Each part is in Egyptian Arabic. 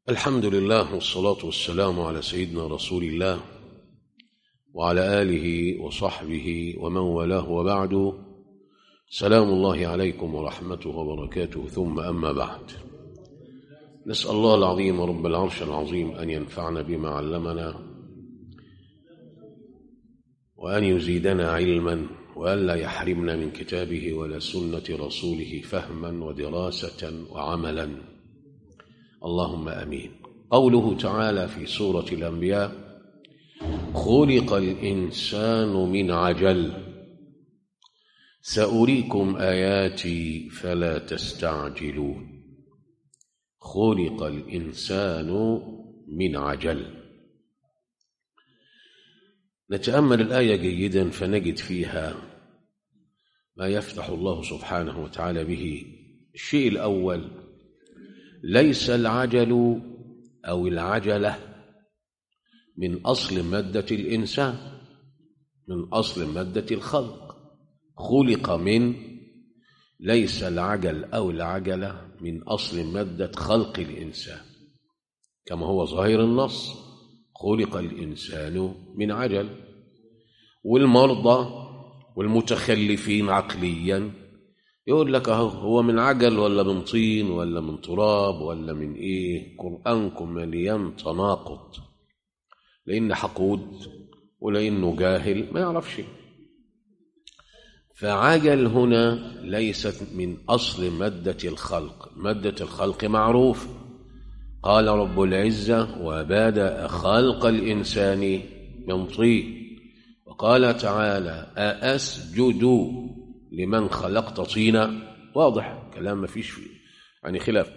الحمد لله والصلاة والسلام على سيدنا رسول الله وعلى آله وصحبه ومن والاه وبعد سلام الله عليكم ورحمته وبركاته ثم أما بعد نسأل الله العظيم رب العرش العظيم أن ينفعنا بما علمنا وأن يزيدنا علما وألا يحرمنا من كتابه ولا سنة رسوله فهما ودراسة وعملا اللهم امين قوله تعالى في سوره الانبياء خلق الانسان من عجل ساريكم اياتي فلا تستعجلون خلق الانسان من عجل نتامل الايه جيدا فنجد فيها ما يفتح الله سبحانه وتعالى به الشيء الاول ليس العجل أو العجلة من أصل مادة الإنسان من أصل مادة الخلق خلق من ليس العجل أو العجلة من أصل مادة خلق الإنسان كما هو ظاهر النص خلق الإنسان من عجل والمرضى والمتخلفين عقليا يقول لك اهو هو من عجل ولا من طين ولا من تراب ولا من ايه قرانكم مليان تناقض لان حقود ولانه جاهل ما يعرفش فعجل هنا ليست من اصل ماده الخلق ماده الخلق معروف قال رب العزه وبدا خلق الانسان من طين وقال تعالى أأسجد لمن خلقت طينا واضح كلام ما فيش فيه يعني خلاف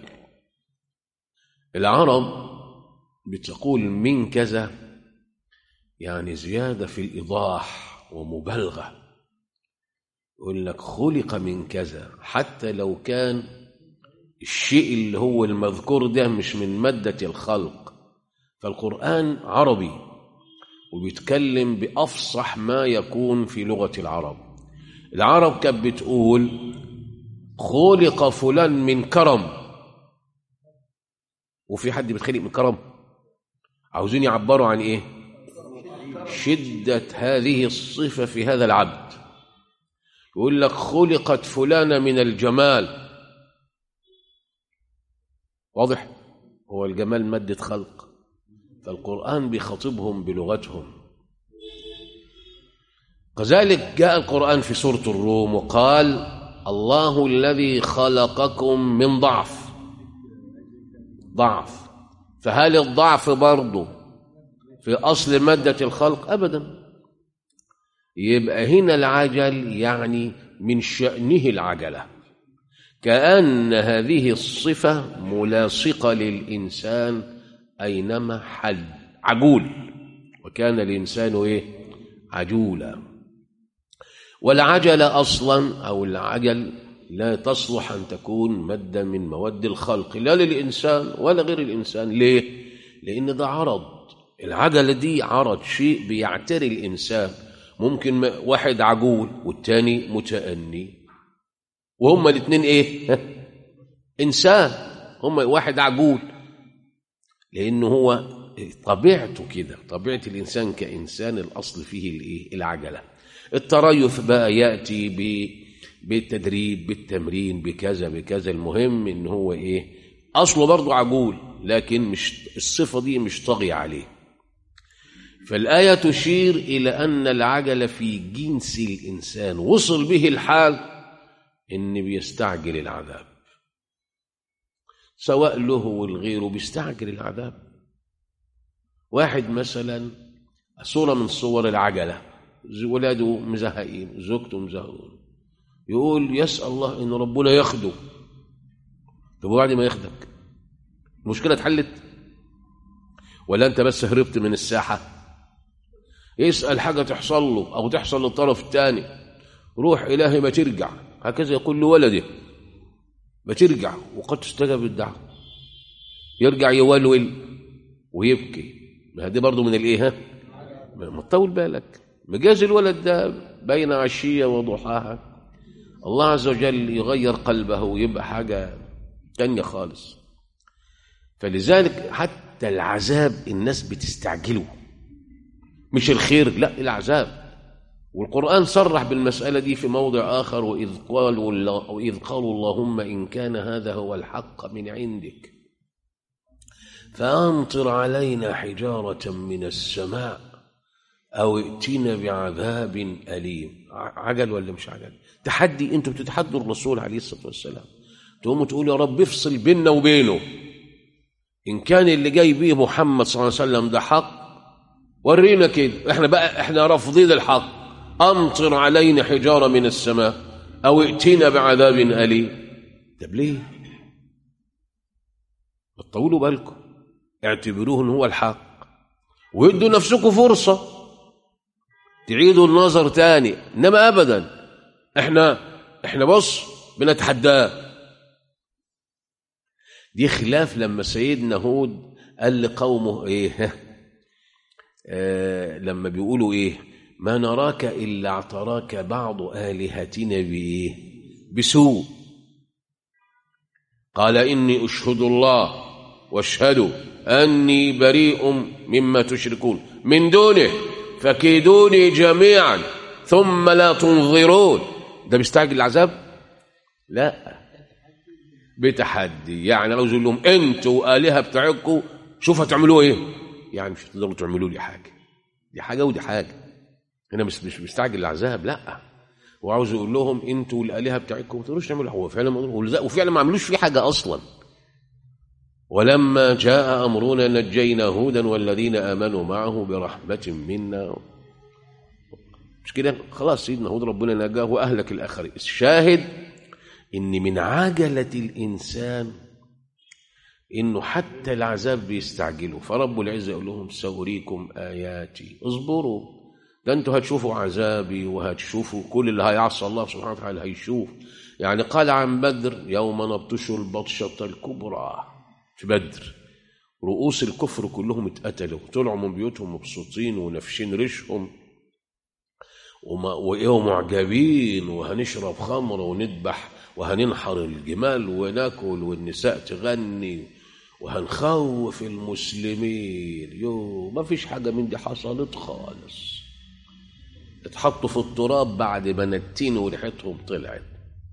العرب بتقول من كذا يعني زيادة في الإيضاح ومبالغة يقول لك خلق من كذا حتى لو كان الشيء اللي هو المذكور ده مش من مادة الخلق فالقرآن عربي وبيتكلم بأفصح ما يكون في لغة العرب العرب كانت بتقول خلق فلان من كرم وفي حد بيتخلق من كرم عاوزين يعبروا عن ايه شدة هذه الصفة في هذا العبد يقول لك خلقت فلانة من الجمال واضح هو الجمال مادة خلق فالقرآن بيخاطبهم بلغتهم كذلك جاء القرآن في سورة الروم وقال الله الذي خلقكم من ضعف ضعف فهل الضعف برضه في أصل مادة الخلق أبدا يبقى هنا العجل يعني من شأنه العجلة كأن هذه الصفة ملاصقة للإنسان أينما حل عجول وكان الإنسان إيه عجولا والعجلة أصلا أو العجل لا تصلح أن تكون مادة من مواد الخلق لا للإنسان ولا غير الإنسان ليه؟ لأن ده عرض العجلة دي عرض شيء بيعتري الإنسان ممكن واحد عجول والتاني متأني وهما الاثنين ايه انسان هما واحد عجول لانه هو طبيعته كده طبيعه الانسان كانسان الاصل فيه الايه العجله التريث بقى ياتي بالتدريب بالتمرين بكذا بكذا المهم ان هو ايه اصله برضه عجول لكن مش الصفه دي مش طاغيه عليه فالايه تشير الى ان العجله في جنس الانسان وصل به الحال ان بيستعجل العذاب سواء له والغيره بيستعجل العذاب واحد مثلا صوره من صور العجله ولاده مزهقين زوجته مزهقون يقول يسأل الله إن ربنا ياخده طب وبعد ما ياخدك المشكلة اتحلت ولا أنت بس هربت من الساحة يسأل حاجة تحصل له أو تحصل للطرف الثاني روح إلهي ما ترجع هكذا يقول لولده ما ترجع وقد تستجاب الدعوة يرجع يولول ويبكي ما دي برضه من الايه ها ما تطول بالك مجاز الولد ده بين عشية وضحاها الله عز وجل يغير قلبه ويبقى حاجة تانية خالص فلذلك حتى العذاب الناس بتستعجله مش الخير لا العذاب والقرآن صرح بالمسألة دي في موضع آخر وإذ قالوا, وإذ قالوا اللهم إن كان هذا هو الحق من عندك فأمطر علينا حجارة من السماء أو ائتنا بعذاب أليم عجل ولا مش عجل تحدي أنتوا بتتحدوا الرسول عليه الصلاة والسلام تقوموا تقولوا يا رب افصل بيننا وبينه إن كان اللي جاي بيه محمد صلى الله عليه وسلم ده حق ورينا كده احنا بقى احنا رافضين الحق أمطر علينا حجارة من السماء أو ائتنا بعذاب أليم طب ليه طولوا بالكم اعتبروه هو الحق ويدوا نفسكم فرصة تعيدوا النظر تاني إنما أبدا احنا احنا بص بنتحداه دي خلاف لما سيدنا هود قال لقومه ايه آه لما بيقولوا ايه ما نراك إلا اعتراك بعض آلهتنا بإيه بسوء قال إني أشهد الله واشهدوا أني بريء مما تشركون من دونه فكيدوني جميعا ثم لا تنظرون ده بيستعجل العذاب لا بتحدي يعني عاوز اقول لهم انتوا والهه بتاعتكم شوفوا هتعملوا ايه يعني مش هتقدروا تعملوا لي حاجه دي حاجه ودي حاجه هنا مش مش مستعجل العذاب لا وعاوز يقول لهم انتوا الالهه بتاعتكم ما تقدروش تعملوا هو فعلا ما وفعلا ما عملوش فيه حاجه اصلا ولما جاء امرنا نجينا هودا والذين امنوا معه برحمه منا مش كده خلاص سيدنا هود ربنا نجاه واهلك الاخرين الشاهد ان من عجله الانسان انه حتى العذاب بيستعجله فرب العزه يقول لهم سأريكم اياتي اصبروا ده انتوا هتشوفوا عذابي وهتشوفوا كل اللي هيعصى الله سبحانه وتعالى هيشوف يعني قال عن بدر يوم نبطش البطشة الكبرى في بدر رؤوس الكفر كلهم اتقتلوا طلعوا من بيوتهم مبسوطين ونفشين ريشهم وإيه معجبين وهنشرب خمر وندبح وهننحر الجمال وناكل والنساء تغني وهنخوف المسلمين يو ما فيش حاجة من دي حصلت خالص اتحطوا في التراب بعد ما نتين وريحتهم طلعت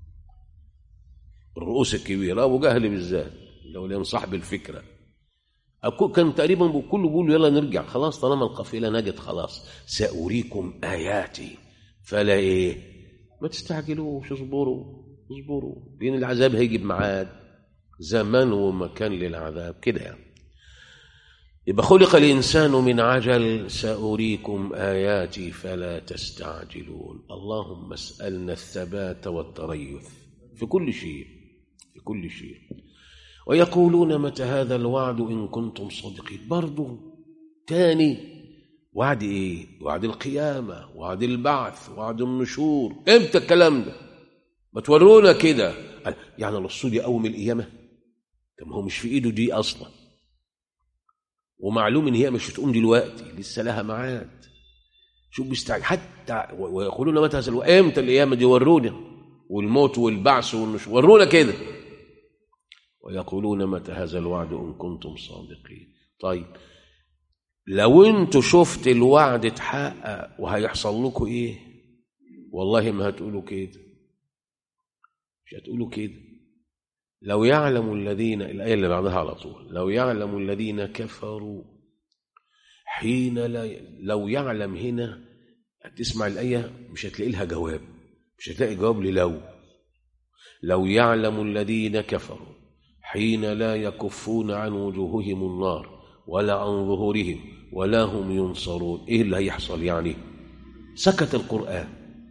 الرؤوس الكبيرة أبو جهل بالذات لو لين صاحب الفكرة أكو كان تقريبا كله بيقول يلا نرجع خلاص طالما القافلة نجت خلاص سأريكم آياتي فلا إيه ما تستعجلوش اصبروا اصبروا لأن العذاب هيجي بميعاد زمان ومكان للعذاب كده يعني يبقى خلق الإنسان من عجل سأريكم آياتي فلا تستعجلون اللهم اسألنا الثبات والتريث في كل شيء في كل شيء ويقولون متى هذا الوعد إن كنتم صادقين برضو تاني وعد إيه وعد القيامة وعد البعث وعد النشور إمتى الكلام ده ما تورونا كده يعني الرسول يقوم القيامة طب هو مش في إيده دي أصلا ومعلوم ان هي مش هتقوم دلوقتي لسه لها ميعاد شوف بيستعجل حتى ويقولون متى هذا امتى القيامه دي ورونا والموت والبعث والنشور ورونا كده ويقولون متى هذا الوعد ان كنتم صادقين طيب لو انتوا شفت الوعد اتحقق وهيحصل لكم ايه والله ما هتقولوا كده مش هتقولوا كده لو يعلم الذين الآية اللي بعدها على طول لو يعلم الذين كفروا حين لا لو يعلم هنا تسمع الآية مش هتلاقي لها جواب مش هتلاقي جواب للو لو يعلم الذين كفروا حين لا يكفون عن وجوههم النار ولا عن ظهورهم ولا هم ينصرون ايه اللي هيحصل يعني سكت القرآن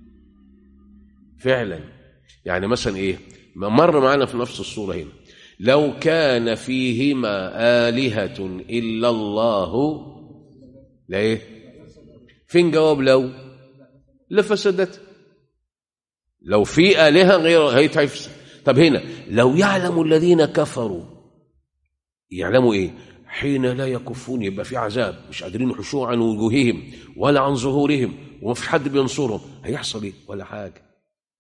فعلا يعني مثلا ايه مر معنا في نفس الصورة هنا لو كان فيهما آلهة إلا الله لا إيه فين جواب لو لفسدت لو في آلهة غير هيتعفس طب هنا لو يعلم الذين كفروا يعلموا إيه حين لا يكفون يبقى في عذاب مش قادرين يحشوا عن وجوههم ولا عن ظهورهم وما فيش حد بينصرهم هيحصل ايه ولا حاجه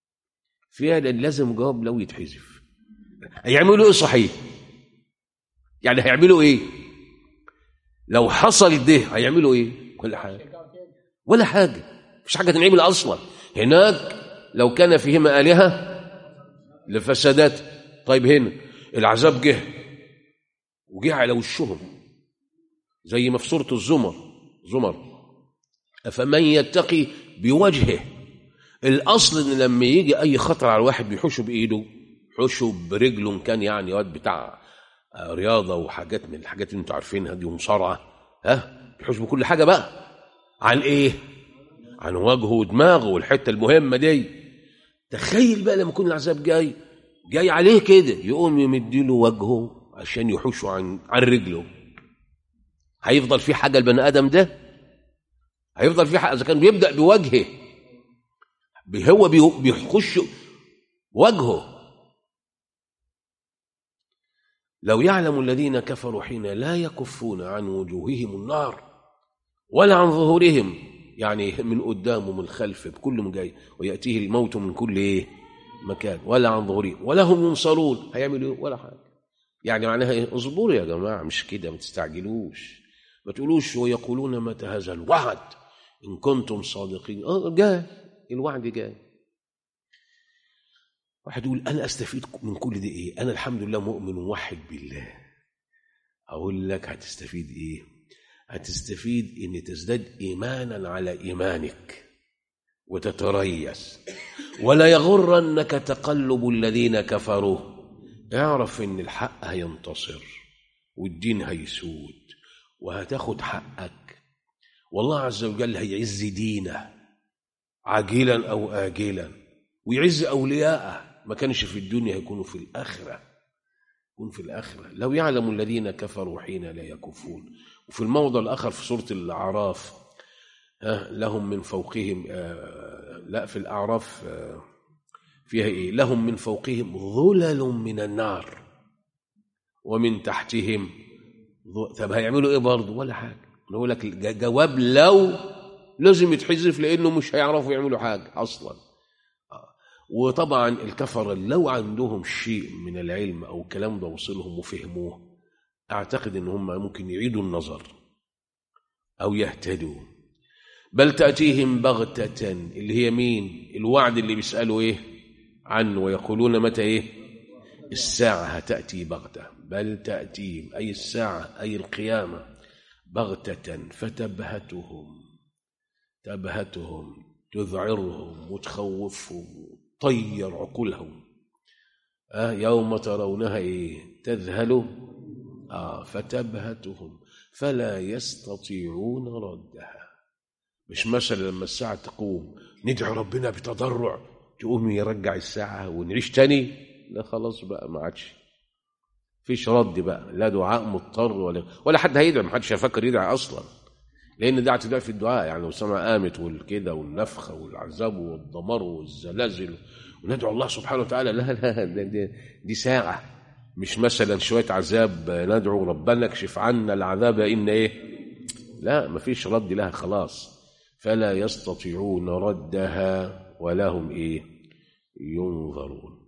فعلا لازم جواب لو يتحذف هيعملوا ايه صحيح يعني هيعملوا ايه لو حصل ده هيعملوا ايه ولا حاجه ولا حاجه مفيش حاجه تنعمل اصلا هناك لو كان فيهما الهه لفسدت طيب هنا العذاب جه وجه على وشهم زي ما في سوره الزمر زمر افمن يتقي بوجهه الاصل ان لما يجي اي خطر على الواحد بيحوشه بايده يحوشه برجله إن كان يعني واد بتاع آه، رياضه وحاجات من الحاجات اللي انتوا عارفينها دي ومصارعه ها بيحوش بكل حاجه بقى عن ايه عن وجهه ودماغه والحته المهمه دي تخيل بقى لما يكون العذاب جاي جاي عليه كده يقوم يمديله وجهه عشان يحوشه عن عن رجله هيفضل في حاجه البني ادم ده هيفضل في حاجه اذا كان بيبدا بوجهه بي- هو بي- بيخش وجهه لو يعلم الذين كفروا حين لا يكفون عن وجوههم النار ولا عن ظهورهم يعني من قدام ومن خلف بكل جاي ويأتيه الموت من كل ايه مكان ولا عن ظهورهم ولا هم ينصرون هيعملوا ايه ولا حاجه يعني معناها ايه اصبروا يا جماعه مش كده ما تستعجلوش ما تقولوش ويقولون متى هذا الوعد ان كنتم صادقين اه جاي الوعد جاي واحد يقول انا استفيد من كل ده ايه انا الحمد لله مؤمن وموحد بالله اقول لك هتستفيد ايه هتستفيد ان تزداد ايمانا على ايمانك وتتريث ولا يغرنك تقلب الذين كفروا اعرف ان الحق هينتصر والدين هيسود وهتاخد حقك والله عز وجل هيعز دينه عاجلا او اجلا ويعز اولياءه ما كانش في الدنيا هيكونوا في الاخره يكون في الاخره لو يعلم الذين كفروا حين لا يكفون وفي الموضع الاخر في سوره الاعراف ها لهم من فوقهم آه لا في الاعراف آه فيها ايه لهم من فوقهم ظلل من النار ومن تحتهم ظ- طب هيعملوا ايه برضه ولا حاجه نقول لك الج- جواب لو لازم يتحذف لانه مش هيعرفوا يعملوا حاجه اصلا آه. وطبعا الكفره لو عندهم شيء من العلم او الكلام ده وصلهم وفهموه اعتقد ان هم ممكن يعيدوا النظر او يهتدوا بل تاتيهم بغته اللي هي مين الوعد اللي بيسالوا ايه عنه ويقولون متى ايه الساعه هتاتي بغته بل تاتيهم اي الساعه اي القيامه بغته فتبهتهم تبهتهم تذعرهم وتخوفهم طير عقولهم آه يوم ترونها ايه تذهل آه فتبهتهم فلا يستطيعون ردها مش مثلا لما الساعة تقوم ندعو ربنا بتضرع تقوم يرجع الساعة ونعيش تاني لا خلاص بقى ما عادش فيش رد بقى لا دعاء مضطر ولا ولا حد هيدعي ما حدش هيفكر يدعي اصلا لان ده اعتداء في الدعاء يعني لو السماء قامت والكده والنفخه والعذاب والدمار والزلازل وندعو الله سبحانه وتعالى لا لا دي, دي, دي ساعه مش مثلا شويه عذاب ندعو ربنا اكشف عنا العذاب ان ايه لا مفيش رد لها خلاص فلا يستطيعون ردها ولا هم ايه ينظرون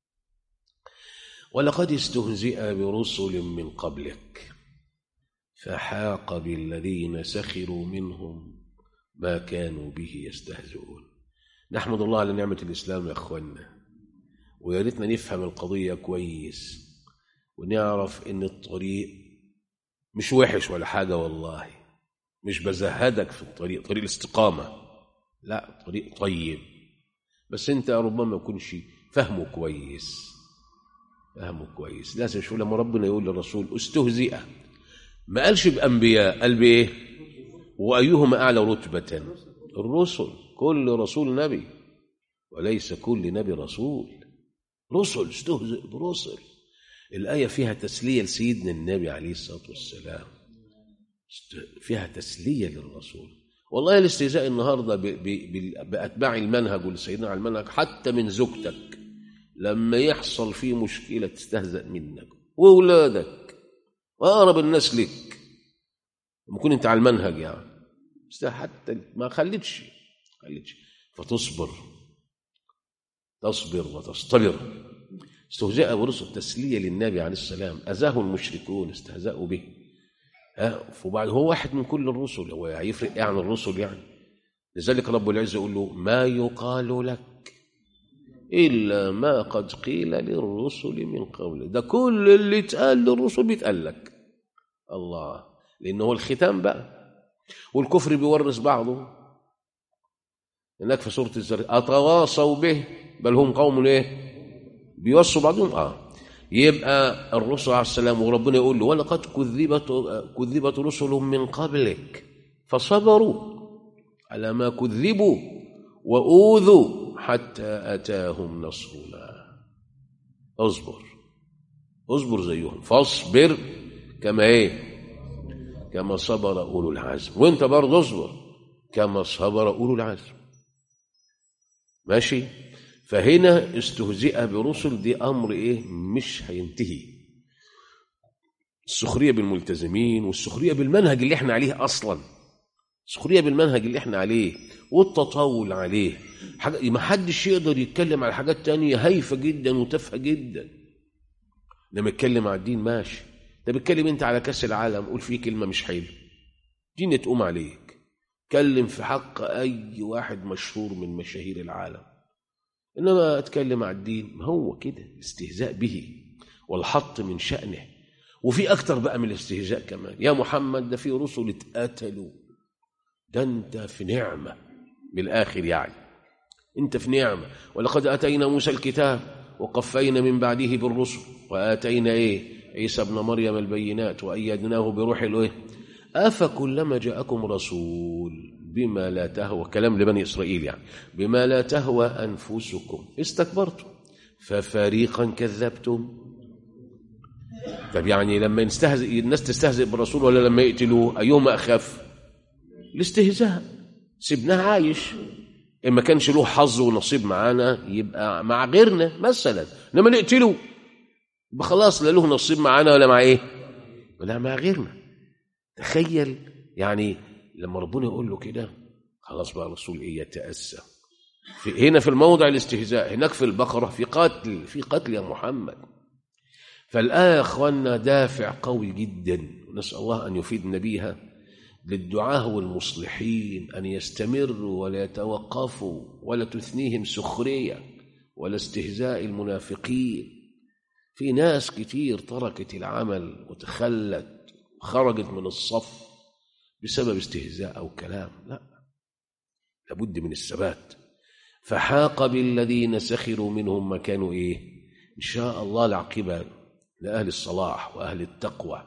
ولقد استهزئ برسل من قبلك فحاق بالذين سخروا منهم ما كانوا به يستهزئون نحمد الله على نعمة الإسلام يا أخوانا ويا ريتنا نفهم القضية كويس ونعرف إن الطريق مش وحش ولا حاجة والله مش بزهدك في الطريق طريق الاستقامة لا طريق طيب بس أنت ربما ما يكونش فهمه كويس فهمه كويس لازم شوف لما ربنا يقول للرسول استهزئ ما قالش بأنبياء قال بإيه وأيهما أعلى رتبة الرسل كل رسول نبي وليس كل نبي رسول رسل استهزئ برسل الآية فيها تسلية لسيدنا النبي عليه الصلاة والسلام است- فيها تسلية للرسول والله الاستهزاء النهاردة ب- ب- ب- بأتباع المنهج والسيدنا على المنهج حتى من زوجتك لما يحصل فيه مشكلة تستهزأ منك وأولادك وأقرب الناس لك لما تكون أنت على المنهج يعني بس حتى ما خلتش خلتش فتصبر تصبر وتصطبر استهزاء برسل تسلية للنبي عليه السلام أذاه المشركون استهزأوا به ها وبعد هو واحد من كل الرسل هو هيفرق ايه عن الرسل يعني لذلك رب العزة يقول له ما يقال لك إلا ما قد قيل للرسل من قبل ده كل اللي اتقال للرسل بيتقال لك الله لأنه هو الختام بقى والكفر بيورث بعضه هناك في سورة الزر أتواصوا به بل هم قوم ايه بيوصوا بعضهم اه يبقى الرسل عليه السلام وربنا يقول له ولقد كذبت كذبت رسل من قبلك فصبروا على ما كذبوا وأوذوا حتى أتاهم نصرنا اصبر اصبر زيهم فاصبر كما ايه كما صبر أولو العزم وانت برضه اصبر كما صبر أولو العزم ماشي فهنا استهزئ برسل دي أمر إيه مش هينتهي السخرية بالملتزمين والسخرية بالمنهج اللي احنا عليه أصلا السخرية بالمنهج اللي احنا عليه والتطاول عليه حاجة ما حدش يقدر يتكلم على حاجات تانية هايفة جدا وتافهة جدا لما يتكلم على الدين ماشي ده بيتكلم انت على كاس العالم قول فيه كلمة مش حلوة دين تقوم عليك اتكلم في حق أي واحد مشهور من مشاهير العالم إنما أتكلم عن الدين ما هو كده استهزاء به والحط من شأنه وفي أكتر بقى من الاستهزاء كمان يا محمد ده في رسل اتقتلوا ده أنت في نعمة بالآخر يعني أنت في نعمة ولقد أتينا موسى الكتاب وقفينا من بعده بالرسل وآتينا إيه عيسى ابن مريم البينات وأيدناه بروح الإيه أفكلما جاءكم رسول بما لا تهوى كلام لبني إسرائيل يعني بما لا تهوى أنفسكم استكبرتم ففريقا كذبتم طب يعني لما يستهزئ الناس تستهزئ بالرسول ولا لما يقتلوه أيهما أخف الاستهزاء سيبناه عايش إن ما كانش له حظ ونصيب معانا يبقى مع غيرنا مثلا لما نقتله يبقى خلاص لا له نصيب معانا ولا مع ايه ولا مع غيرنا تخيل يعني لما ربنا يقول له كده خلاص بقى الرسول ايه يتأسى في هنا في الموضع الاستهزاء هناك في البقرة في قتل في قتل يا محمد فالآية يا أخوانا دافع قوي جدا نسأل الله أن يفيدنا بيها للدعاة والمصلحين أن يستمروا ولا يتوقفوا ولا تثنيهم سخرية ولا استهزاء المنافقين في ناس كتير تركت العمل وتخلت خرجت من الصف بسبب استهزاء أو كلام لا لابد من الثبات فحاق بالذين سخروا منهم ما كانوا إيه إن شاء الله العقبة لأهل الصلاح وأهل التقوى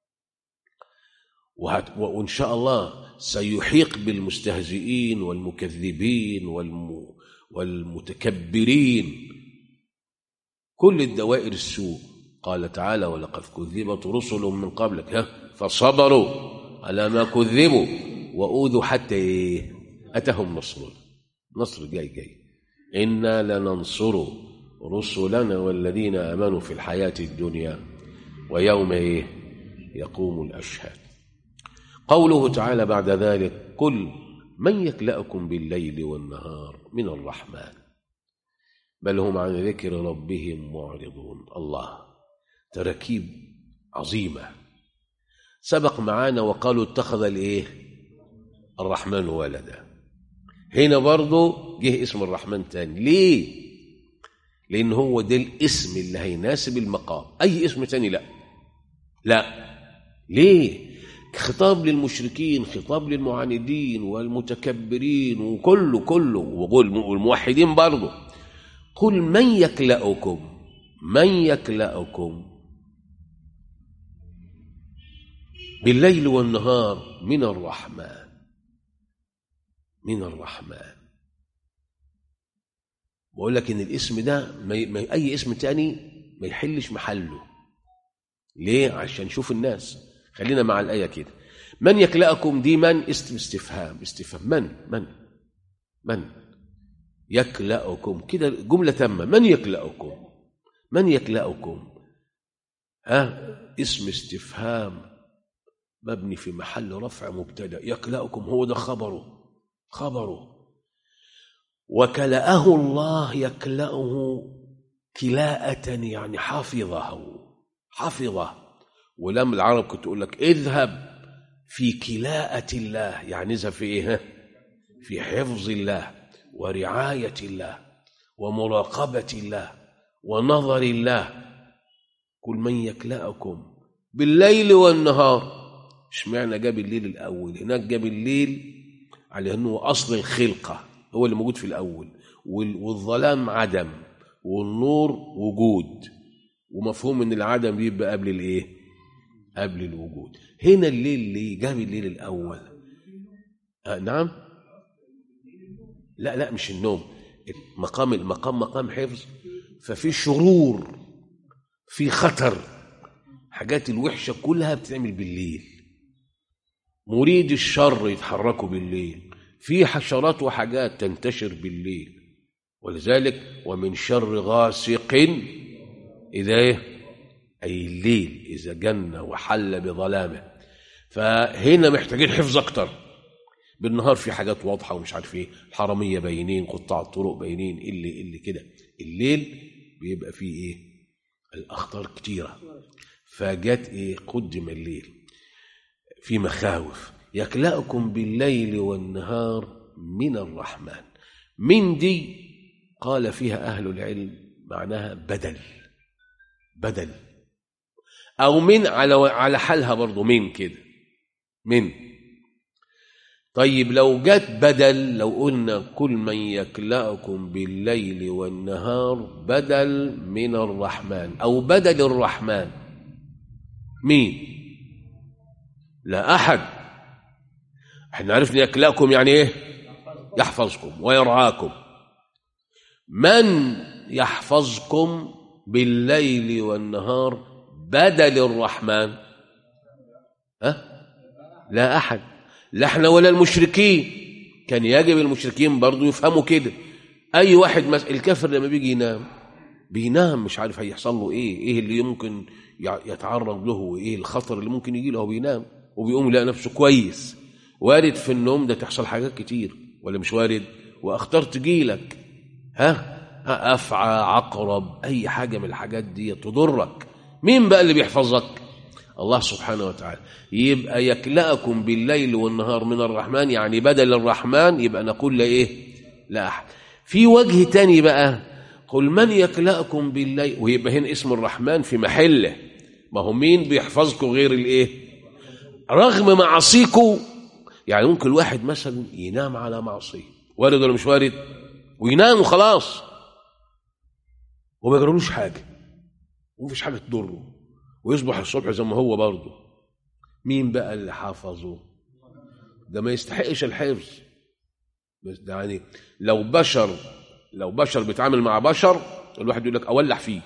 وإن شاء الله سيحيق بالمستهزئين والمكذبين والم والمتكبرين كل الدوائر السوء قال تعالى ولقد كذبت رسل من قبلك ها فصبروا على ما كذبوا وأوذوا حتى إيه أتهم نصرنا نصر جاي جاي إنا لننصر رسلنا والذين آمنوا في الحياة الدنيا ويوم إيه يقوم الأشهاد قوله تعالى بعد ذلك قل من يكلأكم بالليل والنهار من الرحمن بل هم عن ذكر ربهم معرضون الله تركيب عظيمة سبق معانا وقالوا اتخذ الايه الرحمن ولدا هنا برضه جه اسم الرحمن تاني ليه لان هو ده الاسم اللي هيناسب المقام اي اسم تاني لا لا ليه خطاب للمشركين خطاب للمعاندين والمتكبرين وكله كله والموحدين برضه قل من يكلأكم من يكلأكم بالليل والنهار من الرحمن من الرحمن بقول لك ان الاسم ده ما ما اي اسم تاني ما يحلش محله ليه عشان نشوف الناس خلينا مع الايه كده من يكلأكم دي من اسم استفهام استفهام من من من يكلأكم كده جمله تامه من يكلأكم من يكلأكم ها اسم استفهام مبني في محل رفع مبتدا يكلأكم هو ده خبره خبره وكلأه الله يكلأه كلاءة يعني حفظه حفظه ولما العرب كنت تقول لك اذهب في كلاءة الله يعني اذهب في ايه في حفظ الله ورعاية الله ومراقبة الله ونظر الله كل من يكلأكم بالليل والنهار اشمعنى جاب الليل الأول هناك جاب الليل على أنه أصل الخلقة هو اللي موجود في الأول والظلام عدم والنور وجود ومفهوم ان العدم بيبقى قبل الايه قبل الوجود هنا الليل ليه جاب الليل الاول آه نعم لا لا مش النوم مقام المقام مقام حفظ ففي شرور في خطر حاجات الوحشه كلها بتتعمل بالليل مريد الشر يتحركوا بالليل في حشرات وحاجات تنتشر بالليل ولذلك ومن شر غاسق إذا إيه؟ أي الليل إذا جن وحل بظلامه فهنا محتاجين حفظ أكتر بالنهار في حاجات واضحة ومش عارف إيه الحرامية باينين قطاع الطرق باينين اللي اللي كده الليل بيبقى فيه إيه الأخطار كتيرة فجت إيه قدم الليل في مخاوف يكلأكم بالليل والنهار من الرحمن من دي قال فيها أهل العلم معناها بدل بدل أو من على على حالها برضه من كده من طيب لو جت بدل لو قلنا كل من يكلأكم بالليل والنهار بدل من الرحمن أو بدل الرحمن مين لا أحد احنا عرفنا يكلأكم يعني ايه يحفظكم ويرعاكم من يحفظكم بالليل والنهار بدل الرحمن ها لا أحد لا احنا ولا المشركين كان يجب المشركين برضو يفهموا كده أي واحد مس... الكافر لما بيجي ينام بينام مش عارف هيحصل له ايه ايه اللي يمكن يتعرض له وايه الخطر اللي ممكن يجي له وبينام وبيقوم يلاقي نفسه كويس وارد في النوم ده تحصل حاجات كتير ولا مش وارد واخطار تجيلك ها افعى عقرب اي حاجه من الحاجات دي تضرك مين بقى اللي بيحفظك الله سبحانه وتعالى يبقى يكلأكم بالليل والنهار من الرحمن يعني بدل الرحمن يبقى نقول لا ايه لا احد في وجه تاني بقى قل من يكلأكم بالليل ويبقى هنا اسم الرحمن في محله ما هو مين بيحفظكم غير الايه رغم معاصيكم يعني ممكن الواحد مثلا ينام على معصيه وارد ولا مش وارد وينام وخلاص وما يجرلوش حاجه ومفيش حاجه تضره ويصبح الصبح زي ما هو برضه مين بقى اللي حافظه ده ما يستحقش الحفظ بس ده يعني لو بشر لو بشر بيتعامل مع بشر الواحد يقول لك اولع فيه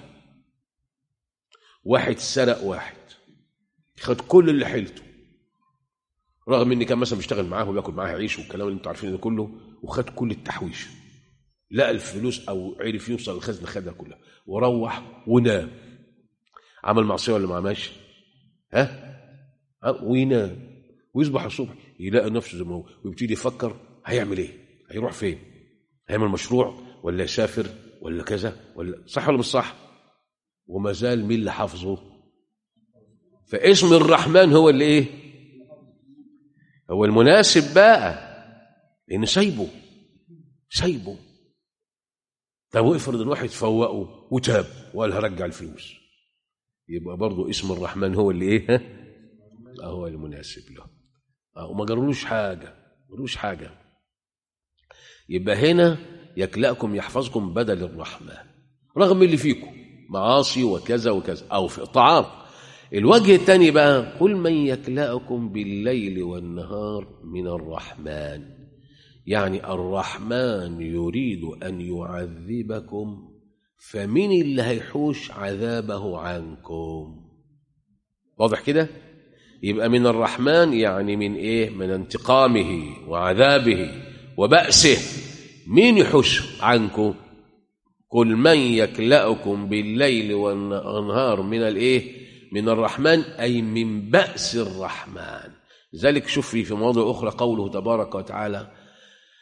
واحد سرق واحد خد كل اللي حيلته رغم ان كان مثلا بيشتغل معاه وبياكل معاه عيش والكلام اللي انتوا عارفينه ده كله وخد كل التحويش لقى الفلوس او عرف يوصل الخزنه خدها كلها وروح ونام عمل معصيه ولا ما عملش ها وينام ويصبح الصبح يلاقي نفسه زي ما هو ويبتدي يفكر هيعمل ايه هيروح فين هيعمل مشروع ولا يسافر ولا كذا ولا صح ولا مش صح وما زال مين اللي حافظه فاسم الرحمن هو اللي ايه هو المناسب بقى لان سايبه سايبه طب وافرض الواحد فوقه وتاب وقال هرجع الفلوس يبقى برضه اسم الرحمن هو اللي ايه هو المناسب له وما جرلوش حاجه ملوش حاجه يبقى هنا يكلأكم يحفظكم بدل الرحمن رغم اللي فيكم معاصي وكذا وكذا او في طعام الوجه الثاني بقى قل من يكلأكم بالليل والنهار من الرحمن يعني الرحمن يريد ان يعذبكم فمين اللي هيحوش عذابه عنكم واضح كده يبقى من الرحمن يعني من ايه من انتقامه وعذابه وبأسه مين يحوش عنكم قل من يكلأكم بالليل والنهار من الايه من الرحمن اي من بأس الرحمن ذلك شوف في مواضع اخرى قوله تبارك وتعالى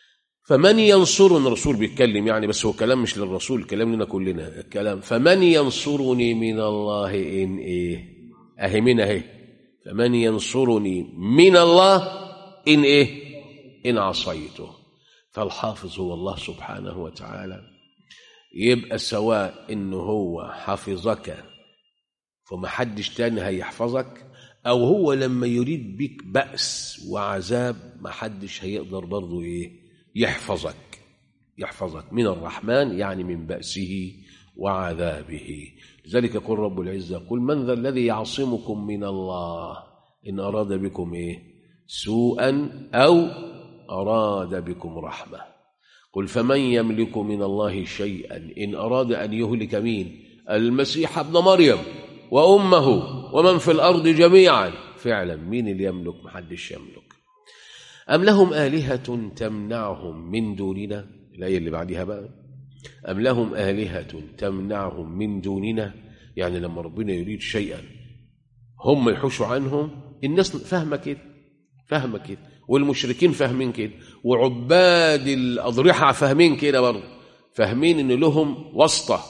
فمن ينصرني الرسول بيتكلم يعني بس هو كلام مش للرسول كلام لنا كلنا الكلام فمن ينصرني من الله إن إيه أهي من أهي فمن ينصرني من الله إن إيه إن عصيته فالحافظ هو الله سبحانه وتعالى يبقى سواء إنه هو حفظك فما حدش تاني هيحفظك أو هو لما يريد بك بأس وعذاب ما حدش هيقدر برضه إيه يحفظك يحفظك من الرحمن يعني من بأسه وعذابه لذلك يقول رب العزة قل من ذا الذي يعصمكم من الله إن أراد بكم إيه سوءا أو أراد بكم رحمة قل فمن يملك من الله شيئا إن أراد أن يهلك مين المسيح ابن مريم وأمه ومن في الأرض جميعا فعلا مين اللي يملك محدش يملك أم لهم آلهة تمنعهم من دوننا الآية اللي بعدها بقى أم لهم آلهة تمنعهم من دوننا يعني لما ربنا يريد شيئا هم يحوشوا عنهم الناس فاهمة كده فاهمة كده والمشركين فاهمين كده وعباد الأضرحة فاهمين كده برضه فاهمين إن لهم واسطة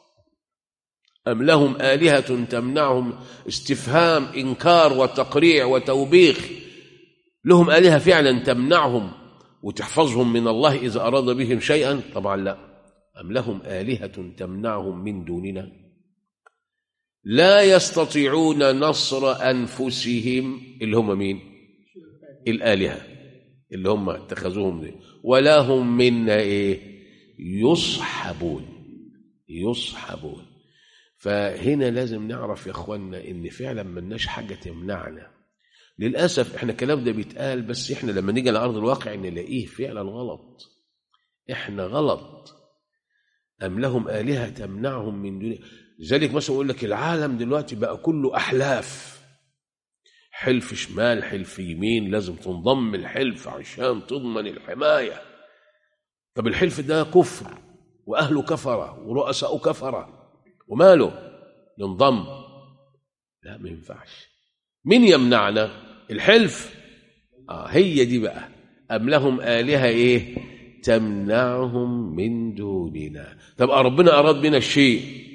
أم لهم آلهة تمنعهم استفهام إنكار وتقريع وتوبيخ لهم آلهة فعلا تمنعهم وتحفظهم من الله إذا أراد بهم شيئا طبعا لا أم لهم آلهة تمنعهم من دوننا لا يستطيعون نصر أنفسهم اللي هم مين الآلهة اللي هم اتخذوهم دي ولا هم منا إيه يصحبون يصحبون فهنا لازم نعرف يا اخوانا ان فعلا ملناش حاجه تمنعنا للاسف احنا الكلام ده بيتقال بس احنا لما نيجي على ارض الواقع نلاقيه فعلا غلط احنا غلط ام لهم الهه تمنعهم من دون لذلك مثلا يقول لك العالم دلوقتي بقى كله احلاف حلف شمال حلف يمين لازم تنضم الحلف عشان تضمن الحمايه طب الحلف ده كفر واهله كفره ورؤساء كفره وماله ينضم لا ما ينفعش مين يمنعنا الحلف آه هي دي بقى أم لهم آلهة إيه تمنعهم من دوننا طب ربنا أراد بنا الشيء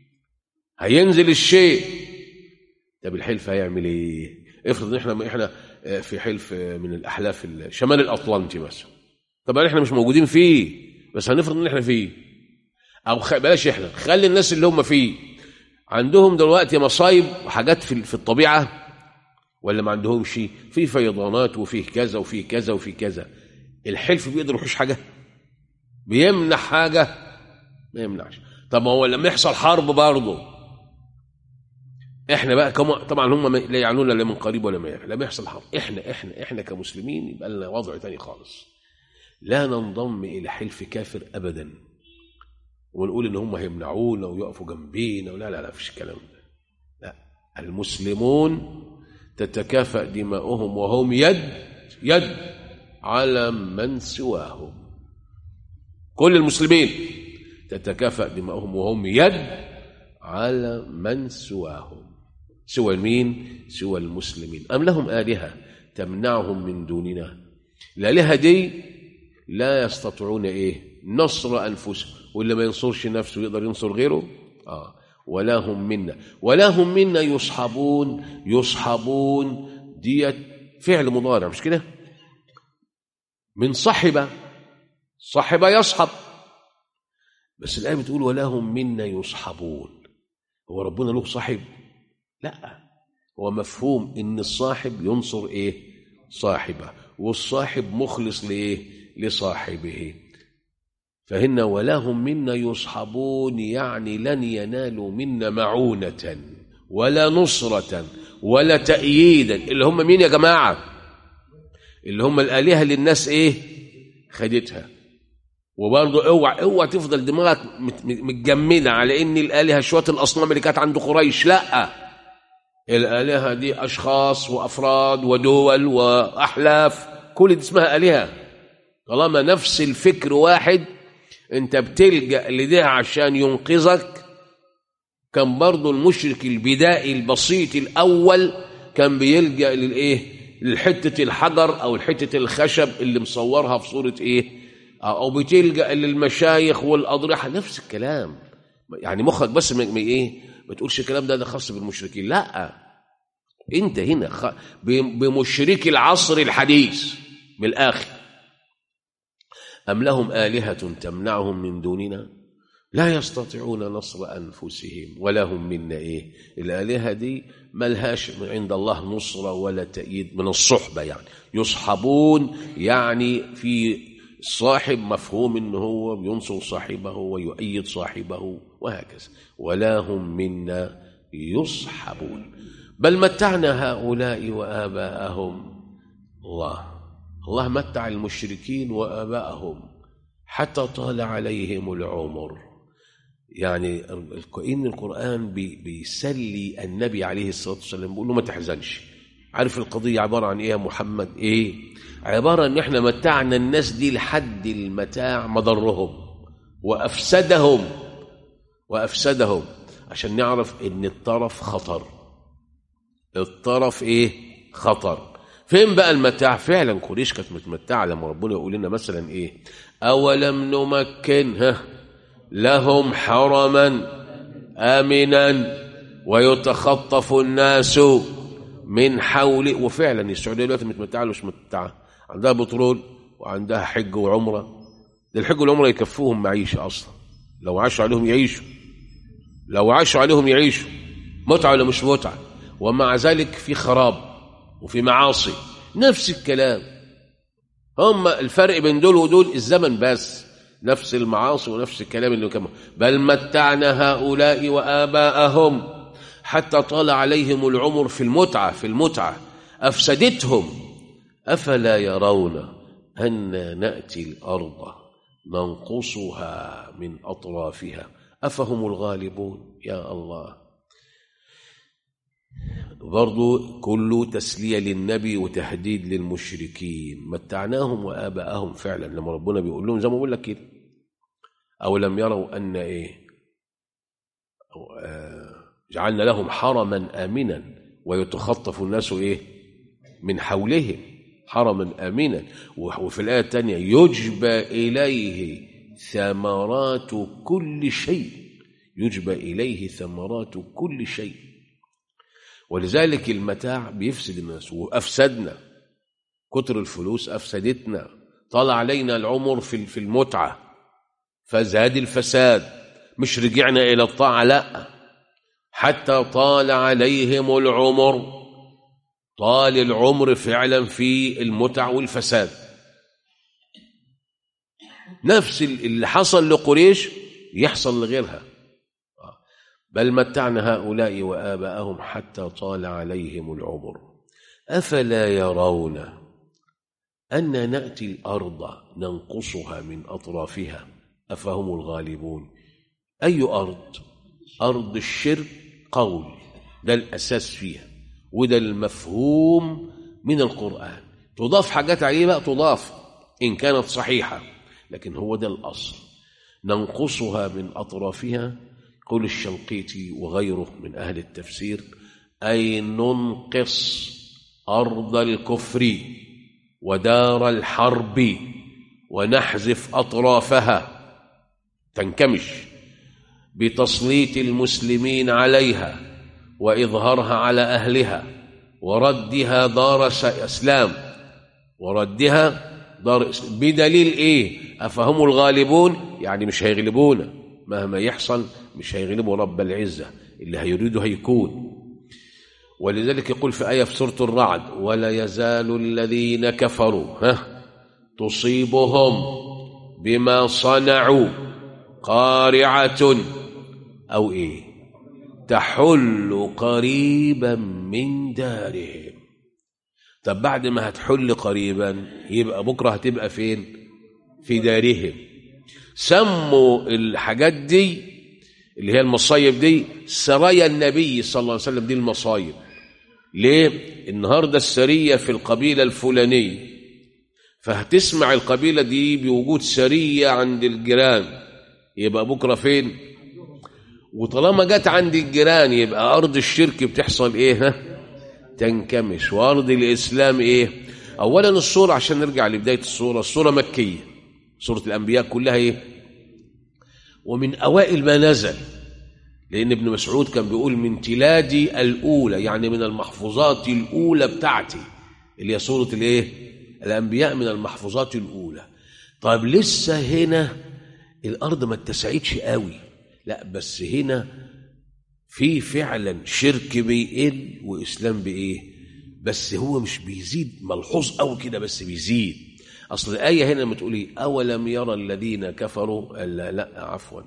هينزل الشيء طب الحلف هيعمل إيه افرض احنا احنا في حلف من الأحلاف شمال الأطلنطي مثلا طبعا احنا مش موجودين فيه بس هنفرض ان احنا فيه او خ... بلاش احنا خلي الناس اللي هم فيه عندهم دلوقتي مصايب وحاجات في في الطبيعه ولا ما عندهمش في فيضانات وفيه كذا وفيه كذا وفيه كذا الحلف بيقدر يحوش حاجه بيمنع حاجه ما يمنعش طب ما هو لما يحصل حرب برضه احنا بقى كم... طبعا هم لا يعنون لا من قريب ولا من لما يحصل حرب احنا احنا احنا كمسلمين يبقى لنا وضع تاني خالص لا ننضم الى حلف كافر ابدا ونقول ان هم هيمنعونا ويقفوا جنبينا ولا لا لا فيش الكلام ده لا المسلمون تتكافأ دماؤهم وهم يد يد على من سواهم كل المسلمين تتكافأ دماؤهم وهم يد على من سواهم سوى مين سوى المسلمين أم لهم آلهة تمنعهم من دوننا الآلهة دي لا يستطيعون إيه نصر أنفسهم واللي ما ينصرش نفسه يقدر ينصر غيره آه ولا هم منا ولا هم منا يصحبون يصحبون ديت فعل مضارع مش كده من صحب صحب يصحب بس الآية بتقول ولا هم منا يصحبون هو ربنا له صاحب لا هو مفهوم ان الصاحب ينصر ايه صاحبه والصاحب مخلص لايه لصاحبه فهن ولا هم منا يصحبون يعني لن ينالوا منا معونة ولا نصرة ولا تأييدا اللي هم مين يا جماعة اللي هم الآلهة اللي الناس ايه خدتها وبرضه اوعى اوعى تفضل دماغك متجمده على ان الالهه شويه الاصنام اللي كانت عند قريش لا الالهه دي اشخاص وافراد ودول واحلاف كل دي اسمها الهه طالما نفس الفكر واحد انت بتلجا لده عشان ينقذك كان برضه المشرك البدائي البسيط الاول كان بيلجا للايه لحته الحجر او لحته الخشب اللي مصورها في صوره ايه او بتلجا للمشايخ والاضرحه نفس الكلام يعني مخك بس ما ما ايه ما تقولش الكلام ده ده خاص بالمشركين لا انت هنا خ... ب- بمشركي العصر الحديث من الاخر ام لهم الهه تمنعهم من دوننا لا يستطيعون نصر انفسهم ولا هم منا ايه الالهه دي ملهاش من عند الله نصره ولا تأييد من الصحبه يعني يصحبون يعني في صاحب مفهوم ان هو ينصر صاحبه ويؤيد صاحبه وهكذا ولا هم منا يصحبون بل متعنا هؤلاء وآباءهم الله الله متع المشركين وآباءهم حتى طال عليهم العمر يعني إن القرآن بي بيسلي النبي عليه الصلاة والسلام بيقول له ما تحزنش عارف القضية عبارة عن إيه يا محمد إيه عبارة أن إحنا متعنا الناس دي لحد المتاع مضرهم وأفسدهم وأفسدهم عشان نعرف إن الطرف خطر الطرف إيه خطر فين بقى المتاع فعلا قريش كانت متمتعة لما ربنا يقول لنا مثلا إيه أولم نمكن ها لهم حرما آمنا ويتخطف الناس من حول وفعلا السعودية دلوقتي متمتعة ولا مش متمتعة عندها بترول وعندها حج وعمرة ده الحج والعمرة يكفوهم معيشة أصلا لو عاشوا عليهم يعيشوا لو عاشوا عليهم يعيشوا متعة ولا مش متعة ومع ذلك في خراب وفي معاصي نفس الكلام هم الفرق بين دول ودول الزمن بس نفس المعاصي ونفس الكلام اللي كمان بل متعنا هؤلاء وآباءهم حتى طال عليهم العمر في المتعة في المتعة أفسدتهم أفلا يرون أن نأتي الأرض ننقصها من أطرافها أفهم الغالبون يا الله برضو كله تسلية للنبي وتهديد للمشركين متعناهم وآباءهم فعلا لما ربنا بيقول لهم زي ما بقول لك كده أو لم يروا أن إيه أو آه جعلنا لهم حرما آمنا ويتخطف الناس إيه من حولهم حرما آمنا وفي الآية الثانية يجبى إليه ثمرات كل شيء يجبى إليه ثمرات كل شيء ولذلك المتاع بيفسد الناس وأفسدنا كتر الفلوس أفسدتنا طال علينا العمر في في المتعة فزاد الفساد مش رجعنا إلى الطاعة لا حتى طال عليهم العمر طال العمر فعلا في المتع والفساد نفس اللي حصل لقريش يحصل لغيرها بل متعنا هؤلاء وآباءهم حتى طال عليهم العمر أفلا يرون أن نأتي الأرض ننقصها من أطرافها أفهم الغالبون أي أرض أرض الشرك قول ده الأساس فيها وده المفهوم من القرآن تضاف حاجات عليه بقى تضاف إن كانت صحيحة لكن هو ده الأصل ننقصها من أطرافها قول الشنقيطي وغيره من أهل التفسير أي ننقص أرض الكفر ودار الحرب ونحذف أطرافها تنكمش بتسليط المسلمين عليها وإظهارها على أهلها وردها دار إسلام وردها دار إسلام بدليل إيه أفهم الغالبون يعني مش هيغلبونا مهما يحصل مش هيغلبوا رب العزة اللي هيريده هيكون ولذلك يقول في آية في سورة الرعد ولا يزال الذين كفروا ها تصيبهم بما صنعوا قارعة أو إيه تحل قريبا من دارهم طب بعد ما هتحل قريبا يبقى بكرة هتبقى فين في دارهم سموا الحاجات دي اللي هي المصايب دي سرايا النبي صلى الله عليه وسلم دي المصايب ليه النهارده السريه في القبيله الفلانيه فهتسمع القبيله دي بوجود سريه عند الجيران يبقى بكره فين وطالما جت عند الجيران يبقى ارض الشرك بتحصل ايه ها تنكمش وارض الاسلام ايه اولا الصوره عشان نرجع لبدايه الصوره الصوره مكيه سورة الأنبياء كلها إيه ومن أوائل ما نزل لأن ابن مسعود كان بيقول من تلادي الأولى يعني من المحفوظات الأولى بتاعتي اللي هي سورة الإيه الأنبياء من المحفوظات الأولى طيب لسه هنا الأرض ما اتسعتش قوي لا بس هنا في فعلا شرك بيقل وإسلام بإيه بس هو مش بيزيد ملحوظ قوي كده بس بيزيد أصل الآية هنا لما تقولي أولم يرى الذين كفروا لا, لا عفوا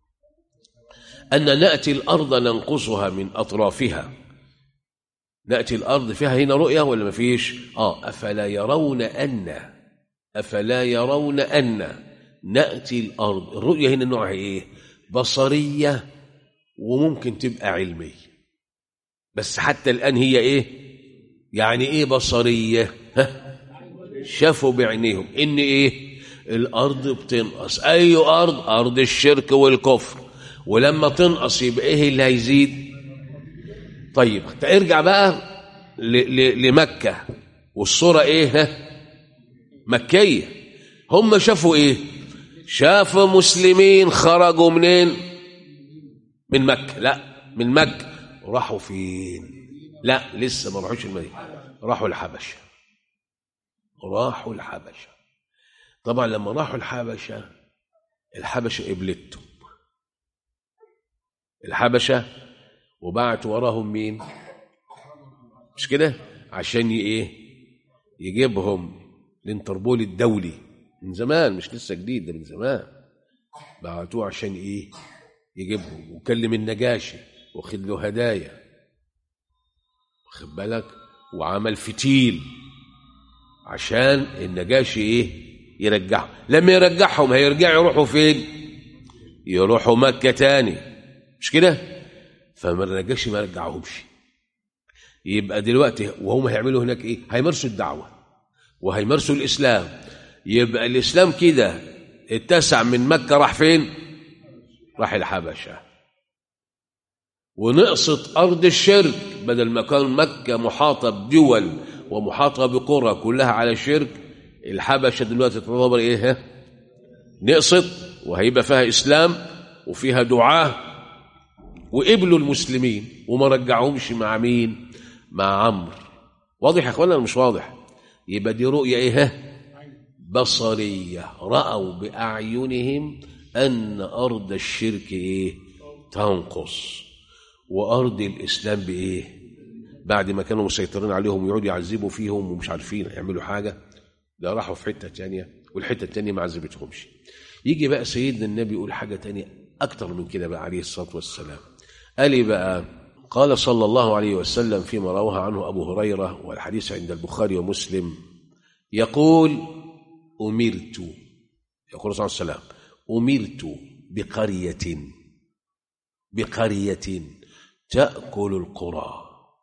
أن نأتي الأرض ننقصها من أطرافها نأتي الأرض فيها هنا رؤية ولا ما فيش آه أفلا يرون أن أفلا يرون أن نأتي الأرض الرؤية هنا نوعها إيه بصرية وممكن تبقى علمية بس حتى الآن هي إيه يعني إيه بصرية ها شافوا بعينيهم إن إيه الأرض بتنقص أي أرض أرض الشرك والكفر ولما تنقص يبقى إيه اللي هيزيد طيب ارجع بقى لمكة والصورة إيه ها مكية هم شافوا إيه شافوا مسلمين خرجوا منين من مكة لا من مكة راحوا فين لا لسه ما راحوش المدينة راحوا الحبشة راحوا الحبشة طبعا لما راحوا الحبشة الحبشة قبلتهم الحبشة وبعت وراهم مين مش كده عشان ايه يجيبهم الانتربول الدولي من زمان مش لسه جديد ده من زمان بعتوه عشان ايه يجيبهم وكلم النجاشي واخد له هدايا واخد بالك وعمل فتيل عشان النجاشي ايه يرجعهم لما يرجعهم هيرجعوا يروحوا فين يروحوا مكة تاني مش كده فما النجاشي ما رجعهمش يبقى دلوقتي وهم هيعملوا هناك ايه هيمارسوا الدعوة وهيمارسوا الإسلام يبقى الإسلام كده اتسع من مكة راح فين راح الحبشة ونقصت أرض الشرك بدل ما كان مكة محاطة بدول ومحاطة بقرى كلها على الشرك الحبشة دلوقتي تعتبر إيه ها؟ نقصت وهيبقى فيها إسلام وفيها دعاة وقبلوا المسلمين وما رجعهمش مع مين مع عمرو واضح يا اخوانا مش واضح يبقى دي رؤية إيه ها؟ بصرية رأوا بأعينهم أن أرض الشرك إيه تنقص وأرض الإسلام بإيه بعد ما كانوا مسيطرين عليهم ويقعدوا يعذبوا فيهم ومش عارفين يعملوا حاجة ده راحوا في حتة تانية والحتة التانية ما عذبتهمش يجي بقى سيدنا النبي يقول حاجة تانية أكتر من كده بقى عليه الصلاة والسلام قال إيه بقى قال صلى الله عليه وسلم فيما رواه عنه أبو هريرة والحديث عند البخاري ومسلم يقول أمرت يقول صلى الله عليه وسلم أمرت بقرية بقرية تأكل القرى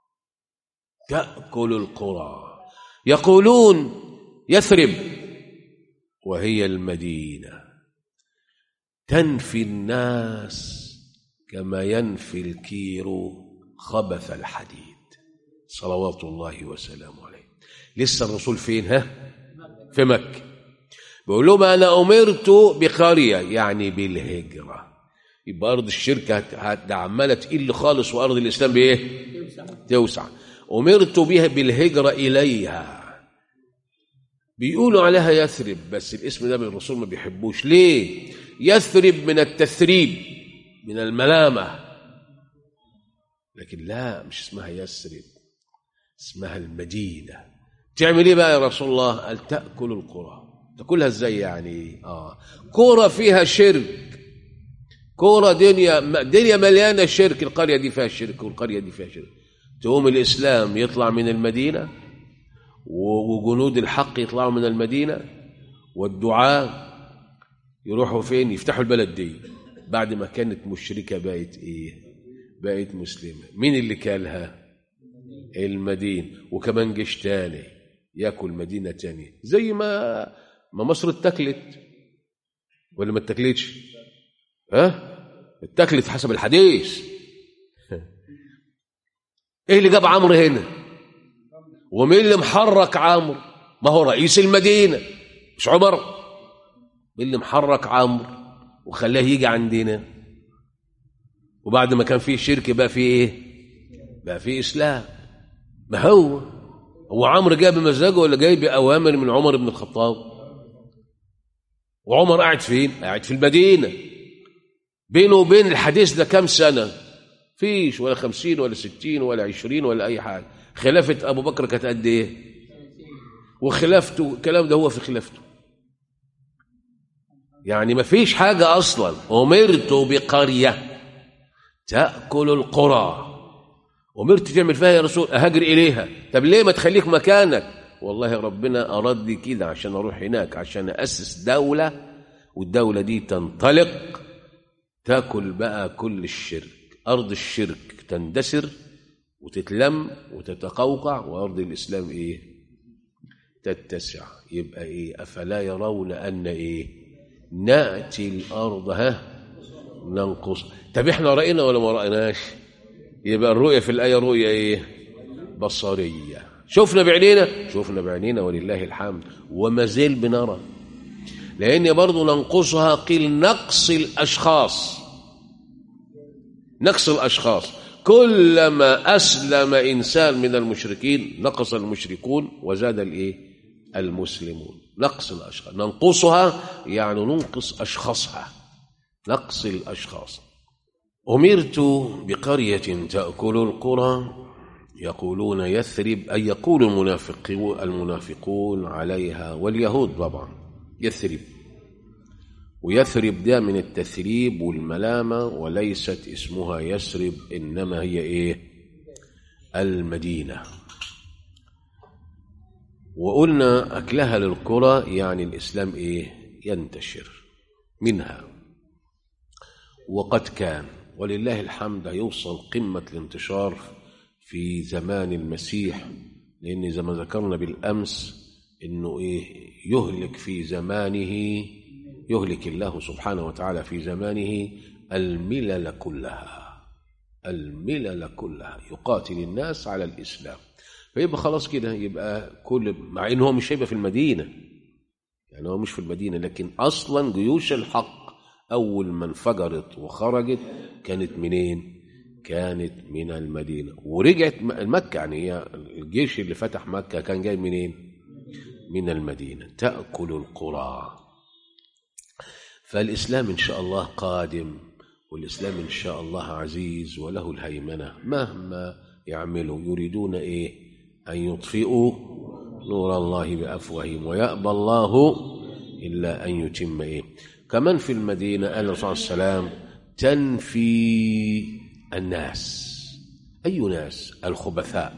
تأكل القرى يقولون يثرب وهي المدينة تنفي الناس كما ينفي الكير خبث الحديد صلوات الله وسلامه عليه لسه الرسول فين ها في مكة بيقول لهم أنا أمرت بقرية يعني بالهجرة يبقى أرض الشرك هت- عمالة تقل خالص وأرض الإسلام بإيه؟ توسع أمرت بها بالهجرة إليها بيقولوا عليها يثرب بس الاسم ده من الرسول ما بيحبوش ليه؟ يثرب من التثريب من الملامة لكن لا مش اسمها يثرب اسمها المدينة تعمل ايه بقى يا رسول الله قال تأكل القرى تاكلها ازاي يعني اه كرة فيها شرك كرة دنيا دنيا مليانة شرك القرية دي فيها شرك والقرية دي فيها شرك تقوم الإسلام يطلع من المدينة وجنود الحق يطلعوا من المدينة والدعاة يروحوا فين يفتحوا البلد دي بعد ما كانت مشركة بقت ايه بقت مسلمة مين اللي كالها المدينة وكمان جيش تاني ياكل مدينة تانية زي ما ما مصر اتكلت ولا ما اتكلتش ها اتكلت حسب الحديث ايه اللي جاب عمرو هنا ومين اللي محرك عمرو ما هو رئيس المدينة مش عمر اللي محرك عمرو وخلاه يجي عندنا وبعد ما كان فيه شرك بقى فيه ايه بقى فيه اسلام ما هو هو عمرو جاي بمزاجه ولا جاي باوامر من عمر بن الخطاب وعمر قاعد فين قاعد في المدينه بينه وبين الحديث ده كام سنه فيش ولا خمسين ولا ستين ولا عشرين ولا اي حاجه خلافه ابو بكر كانت قد ايه وخلافته الكلام ده هو في خلافته يعني ما فيش حاجة أصلا أمرت بقرية تأكل القرى أمرت تعمل فيها يا رسول أهاجر إليها طب ليه ما تخليك مكانك والله ربنا أراد لي كده عشان أروح هناك عشان أسس دولة والدولة دي تنطلق تاكل بقى كل الشرك أرض الشرك تندثر وتتلم وتتقوقع وأرض الإسلام إيه تتسع يبقى إيه أفلا يرون أن إيه نأتي الأرض ها ننقص طب احنا رأينا ولا ما رأيناش يبقى الرؤية في الآية رؤية ايه بصرية شفنا بعينينا شفنا بعينينا ولله الحمد وما زال بنرى لأن برضو ننقصها قيل نقص الأشخاص نقص الأشخاص كلما أسلم إنسان من المشركين نقص المشركون وزاد الإيه المسلمون نقص الأشخاص ننقصها يعني ننقص أشخاصها نقص الأشخاص أمرت بقرية تأكل القرى يقولون يثرب أي يقول المنافقون المنافقون عليها واليهود طبعا يثرب ويثرب ده من التثريب والملامة وليست اسمها يثرب إنما هي إيه المدينة وقلنا أكلها للقرى يعني الإسلام إيه ينتشر منها وقد كان ولله الحمد يوصل قمة الانتشار في زمان المسيح لأن زي ما ذكرنا بالأمس إنه إيه يهلك في زمانه يهلك الله سبحانه وتعالى في زمانه الملل كلها الملل كلها يقاتل الناس على الإسلام فيبقى خلاص كده يبقى كل مع ان هو مش هيبقى في المدينه يعني هو مش في المدينه لكن اصلا جيوش الحق اول ما انفجرت وخرجت كانت منين؟ كانت من المدينه ورجعت مكه يعني هي الجيش اللي فتح مكه كان جاي منين؟ من المدينه تاكل القرى فالاسلام ان شاء الله قادم والاسلام ان شاء الله عزيز وله الهيمنه مهما يعملوا يريدون ايه؟ أن يطفئوا نور الله بأفواههم ويأبى الله إلا أن يتم إيه كمان في المدينة قال الرسول صلى الله عليه وسلم تنفي الناس أي ناس الخبثاء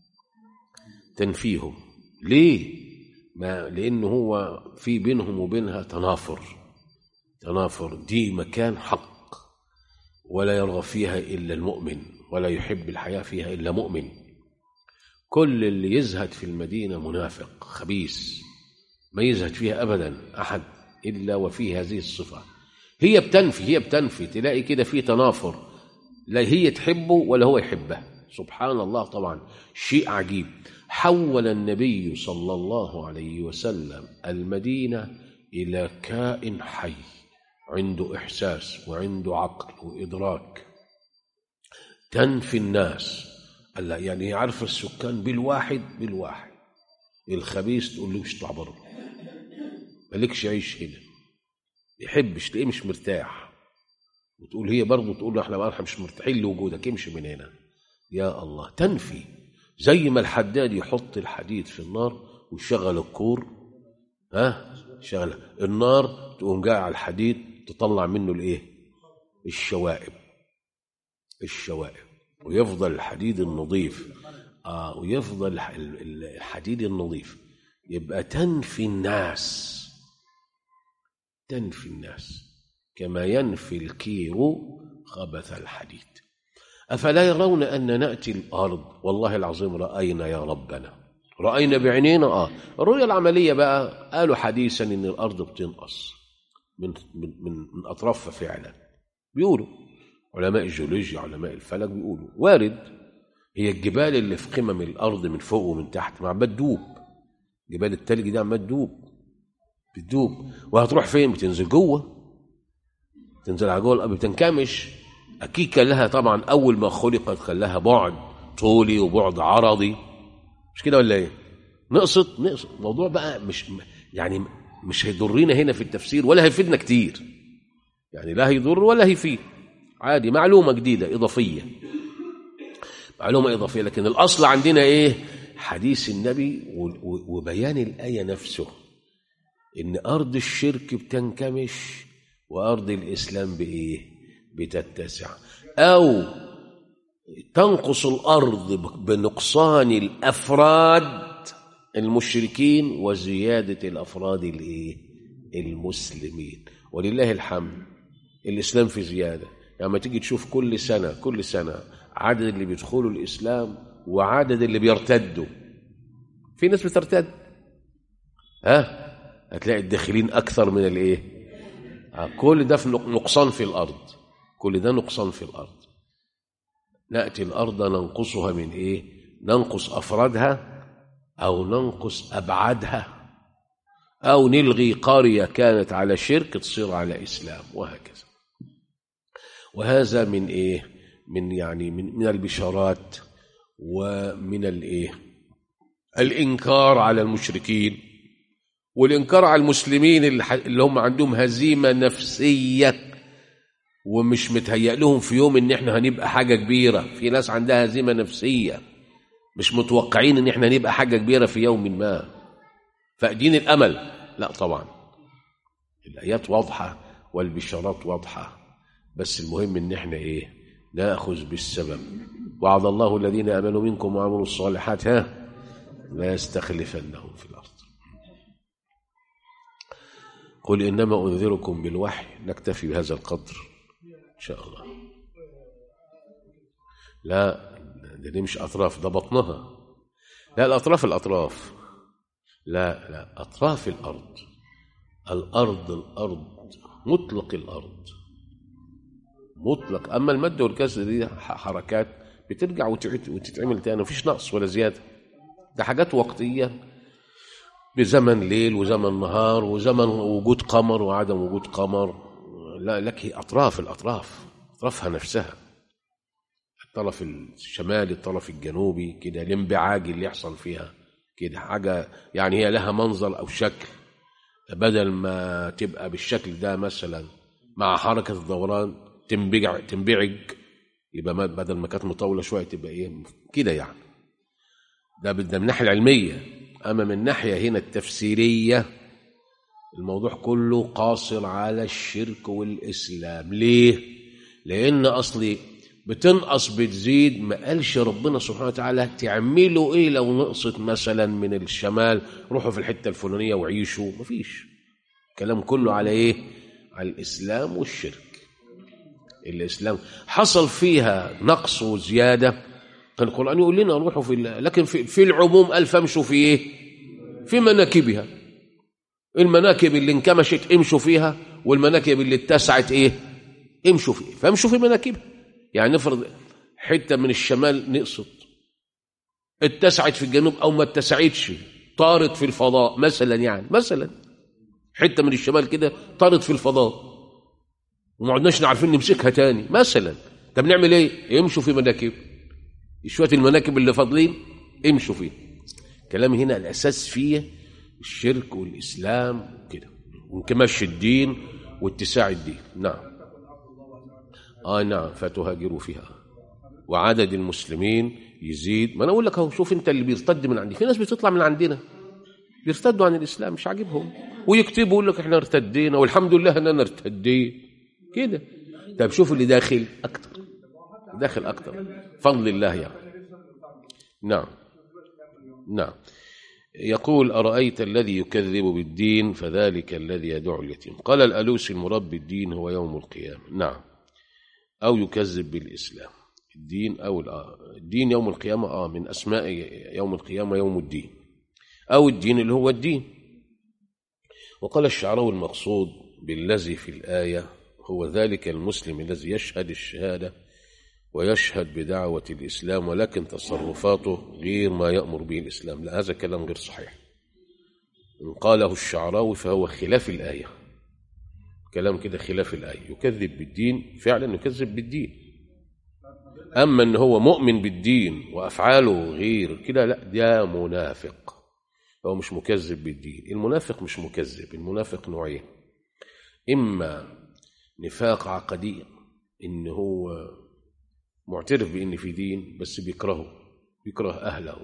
تنفيهم ليه ما لأنه هو في بينهم وبينها تنافر تنافر دي مكان حق ولا يرغب فيها إلا المؤمن ولا يحب الحياة فيها إلا مؤمن كل اللي يزهد في المدينة منافق خبيث ما يزهد فيها أبدا أحد إلا وفيه هذه الصفة هي بتنفي هي بتنفي تلاقي كده في تنافر لا هي تحبه ولا هو يحبها سبحان الله طبعا شيء عجيب حول النبي صلى الله عليه وسلم المدينة إلى كائن حي عنده إحساس وعنده عقل وإدراك تنفي الناس قال لا يعني هي عارفه السكان بالواحد بالواحد الخبيث تقول له مش اطلع بره مالكش عيش هنا يحبش تلاقيه مش مرتاح وتقول هي برضه تقول له احنا احنا مش مرتاحين لوجودك امشي من هنا يا الله تنفي زي ما الحداد يحط الحديد في النار ويشغل الكور ها شغل النار تقوم جاي على الحديد تطلع منه الايه الشوائب الشوائب ويفضل الحديد النظيف آه ويفضل الحديد النظيف يبقى تنفي الناس تنفي الناس كما ينفي الكير خبث الحديد أفلا يرون أن نأتي الأرض والله العظيم رأينا يا ربنا رأينا بعينينا آه الرؤية العملية بقى قالوا حديثا إن الأرض بتنقص من من من, من أطرافها فعلا بيقولوا علماء الجيولوجيا علماء الفلك بيقولوا وارد هي الجبال اللي في قمم الارض من فوق ومن تحت ما عمال تدوب جبال التلج دي عمال تدوب بتدوب وهتروح فين بتنزل جوه تنزل على جوه الارض بتنكمش اكيد كان لها طبعا اول ما خلقت كان لها بعد طولي وبعد عرضي مش كده ولا ايه نقصت نقصت الموضوع بقى مش يعني مش هيضرنا هنا في التفسير ولا هيفيدنا كتير يعني لا هيضر ولا هيفيد عادي معلومه جديده اضافيه معلومه اضافيه لكن الاصل عندنا ايه حديث النبي وبيان الايه نفسه ان ارض الشرك بتنكمش وارض الاسلام بايه بتتسع او تنقص الارض بنقصان الافراد المشركين وزياده الافراد الايه المسلمين ولله الحمد الاسلام في زياده لما يعني تيجي تشوف كل سنه كل سنه عدد اللي بيدخلوا الاسلام وعدد اللي بيرتدوا في ناس بترتد ها هتلاقي الداخلين اكثر من الايه كل ده في نقصان في الارض كل ده نقصان في الارض ناتي الارض ننقصها من ايه ننقص افرادها او ننقص ابعادها او نلغي قريه كانت على شرك تصير على اسلام وهكذا وهذا من ايه من يعني من, من البشارات ومن الايه الانكار على المشركين والانكار على المسلمين اللي هم عندهم هزيمه نفسيه ومش متهيأ لهم في يوم ان احنا هنبقى حاجه كبيره في ناس عندها هزيمه نفسيه مش متوقعين ان احنا نبقى حاجه كبيره في يوم ما فاقدين الامل لا طبعا الايات واضحه والبشارات واضحه بس المهم ان احنا ايه ناخذ بالسبب وعد الله الذين امنوا منكم وعملوا الصالحات ها لا يستخلفنهم في الارض قل انما انذركم بالوحي نكتفي بهذا القدر ان شاء الله لا ده دي مش اطراف ده بطنها لا الاطراف الاطراف لا لا اطراف الارض الارض الارض مطلق الارض مطلق اما المد والكسر دي حركات بترجع وتتعمل تاني مفيش نقص ولا زياده ده حاجات وقتيه بزمن ليل وزمن نهار وزمن وجود قمر وعدم وجود قمر لا لك اطراف الاطراف اطرافها نفسها الطرف الشمالي الطرف الجنوبي كده الانبعاج اللي يحصل فيها كده حاجه يعني هي لها منظر او شكل بدل ما تبقى بالشكل ده مثلا مع حركه الدوران تنبعج تنبعج يبقى بدل ما كانت مطوله شويه تبقى ايه كده يعني ده من الناحيه العلميه اما من الناحيه هنا التفسيريه الموضوع كله قاصر على الشرك والاسلام ليه لان اصلي بتنقص بتزيد ما قالش ربنا سبحانه وتعالى تعملوا ايه لو نقصت مثلا من الشمال روحوا في الحته الفلانيه وعيشوا مفيش الكلام كله على ايه على الاسلام والشرك الاسلام حصل فيها نقص وزياده كان القران يقول لنا روحوا في لكن في, في العموم قال فامشوا في ايه في مناكبها المناكب اللي انكمشت امشوا فيها والمناكب اللي اتسعت ايه امشوا فيها فامشوا في مناكبها يعني نفرض حته من الشمال نقصت اتسعت في الجنوب او ما اتسعتش طارت في الفضاء مثلا يعني مثلا حته من الشمال كده طارت في الفضاء وما عدناش عارفين نمسكها تاني مثلا طب نعمل ايه يمشوا في مناكب شويه المناكب اللي فاضلين امشوا فيه كلام هنا الاساس فيه الشرك والاسلام وكده وانكماش الدين واتساع الدين نعم اه نعم فتهاجروا فيها وعدد المسلمين يزيد ما انا اقول لك اهو شوف انت اللي بيرتد من عندي في ناس بتطلع من عندنا بيرتدوا عن الاسلام مش عاجبهم ويكتبوا يقول لك احنا ارتدينا والحمد لله ان انا ارتديت كده طب شوف اللي داخل اكتر داخل اكتر فضل الله يعني نعم نعم يقول أرأيت الذي يكذب بالدين فذلك الذي يدعو اليتيم قال الألوسي المراد بالدين هو يوم القيامة نعم أو يكذب بالإسلام الدين أو الدين يوم القيامة آه من أسماء يوم القيامة يوم الدين أو الدين اللي هو الدين وقال الشعراوي المقصود بالذي في الآية هو ذلك المسلم الذي يشهد الشهادة ويشهد بدعوة الإسلام ولكن تصرفاته غير ما يأمر به الإسلام لا هذا كلام غير صحيح إن قاله الشعراوي فهو خلاف الآية كلام كده خلاف الآية يكذب بالدين فعلا يكذب بالدين أما أن هو مؤمن بالدين وأفعاله غير كده لا ده منافق هو مش مكذب بالدين المنافق مش مكذب المنافق نوعين إما نفاق عقدي إن هو معترف بإن في دين بس بيكرهه بيكره أهله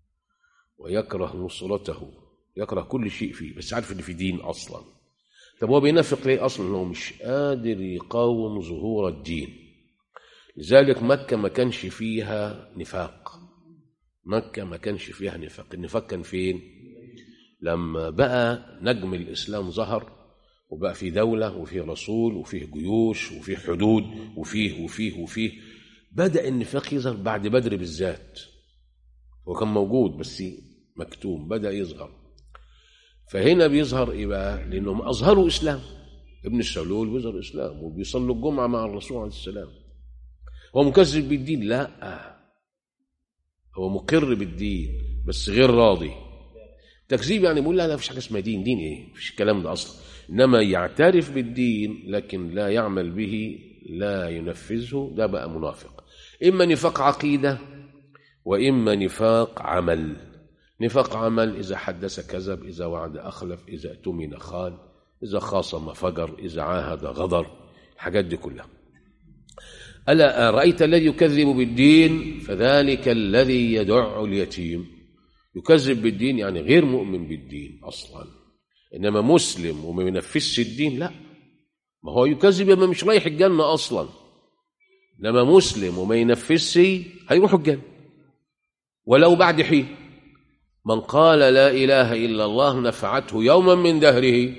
ويكره نصرته يكره كل شيء فيه بس عارف إن في دين أصلا طب هو بينافق ليه أصلا هو مش قادر يقاوم ظهور الدين لذلك مكة ما كانش فيها نفاق مكة ما كانش فيها نفاق النفاق كان فين لما بقى نجم الإسلام ظهر وبقى في دولة وفيه رسول وفيه جيوش وفيه حدود وفيه وفيه وفيه بدأ النفاق يظهر بعد بدر بالذات هو كان موجود بس مكتوم بدأ يظهر فهنا بيظهر ايه بقى لانهم اظهروا اسلام ابن السلول بيظهر اسلام وبيصلوا الجمعه مع الرسول عليه السلام هو مكذب بالدين لا هو مقر بالدين بس غير راضي تكذيب يعني بيقول لا لا مفيش حاجه اسمها دين دين ايه مفيش الكلام ده اصلا انما يعترف بالدين لكن لا يعمل به لا ينفذه ده بقى منافق اما نفاق عقيده واما نفاق عمل نفاق عمل إذا حدث كذب إذا وعد أخلف إذا اؤتمن خان إذا خاصم فجر إذا عاهد غدر الحاجات دي كلها ألا رأيت الذي يكذب بالدين فذلك الذي يدع اليتيم يكذب بالدين يعني غير مؤمن بالدين أصلا إنما مسلم وما ينفذش الدين لا ما هو يكذب يبقى مش رايح الجنة أصلا إنما مسلم وما ينفذش هيروح الجنة ولو بعد حين من قال لا إله إلا الله نفعته يوما من دهره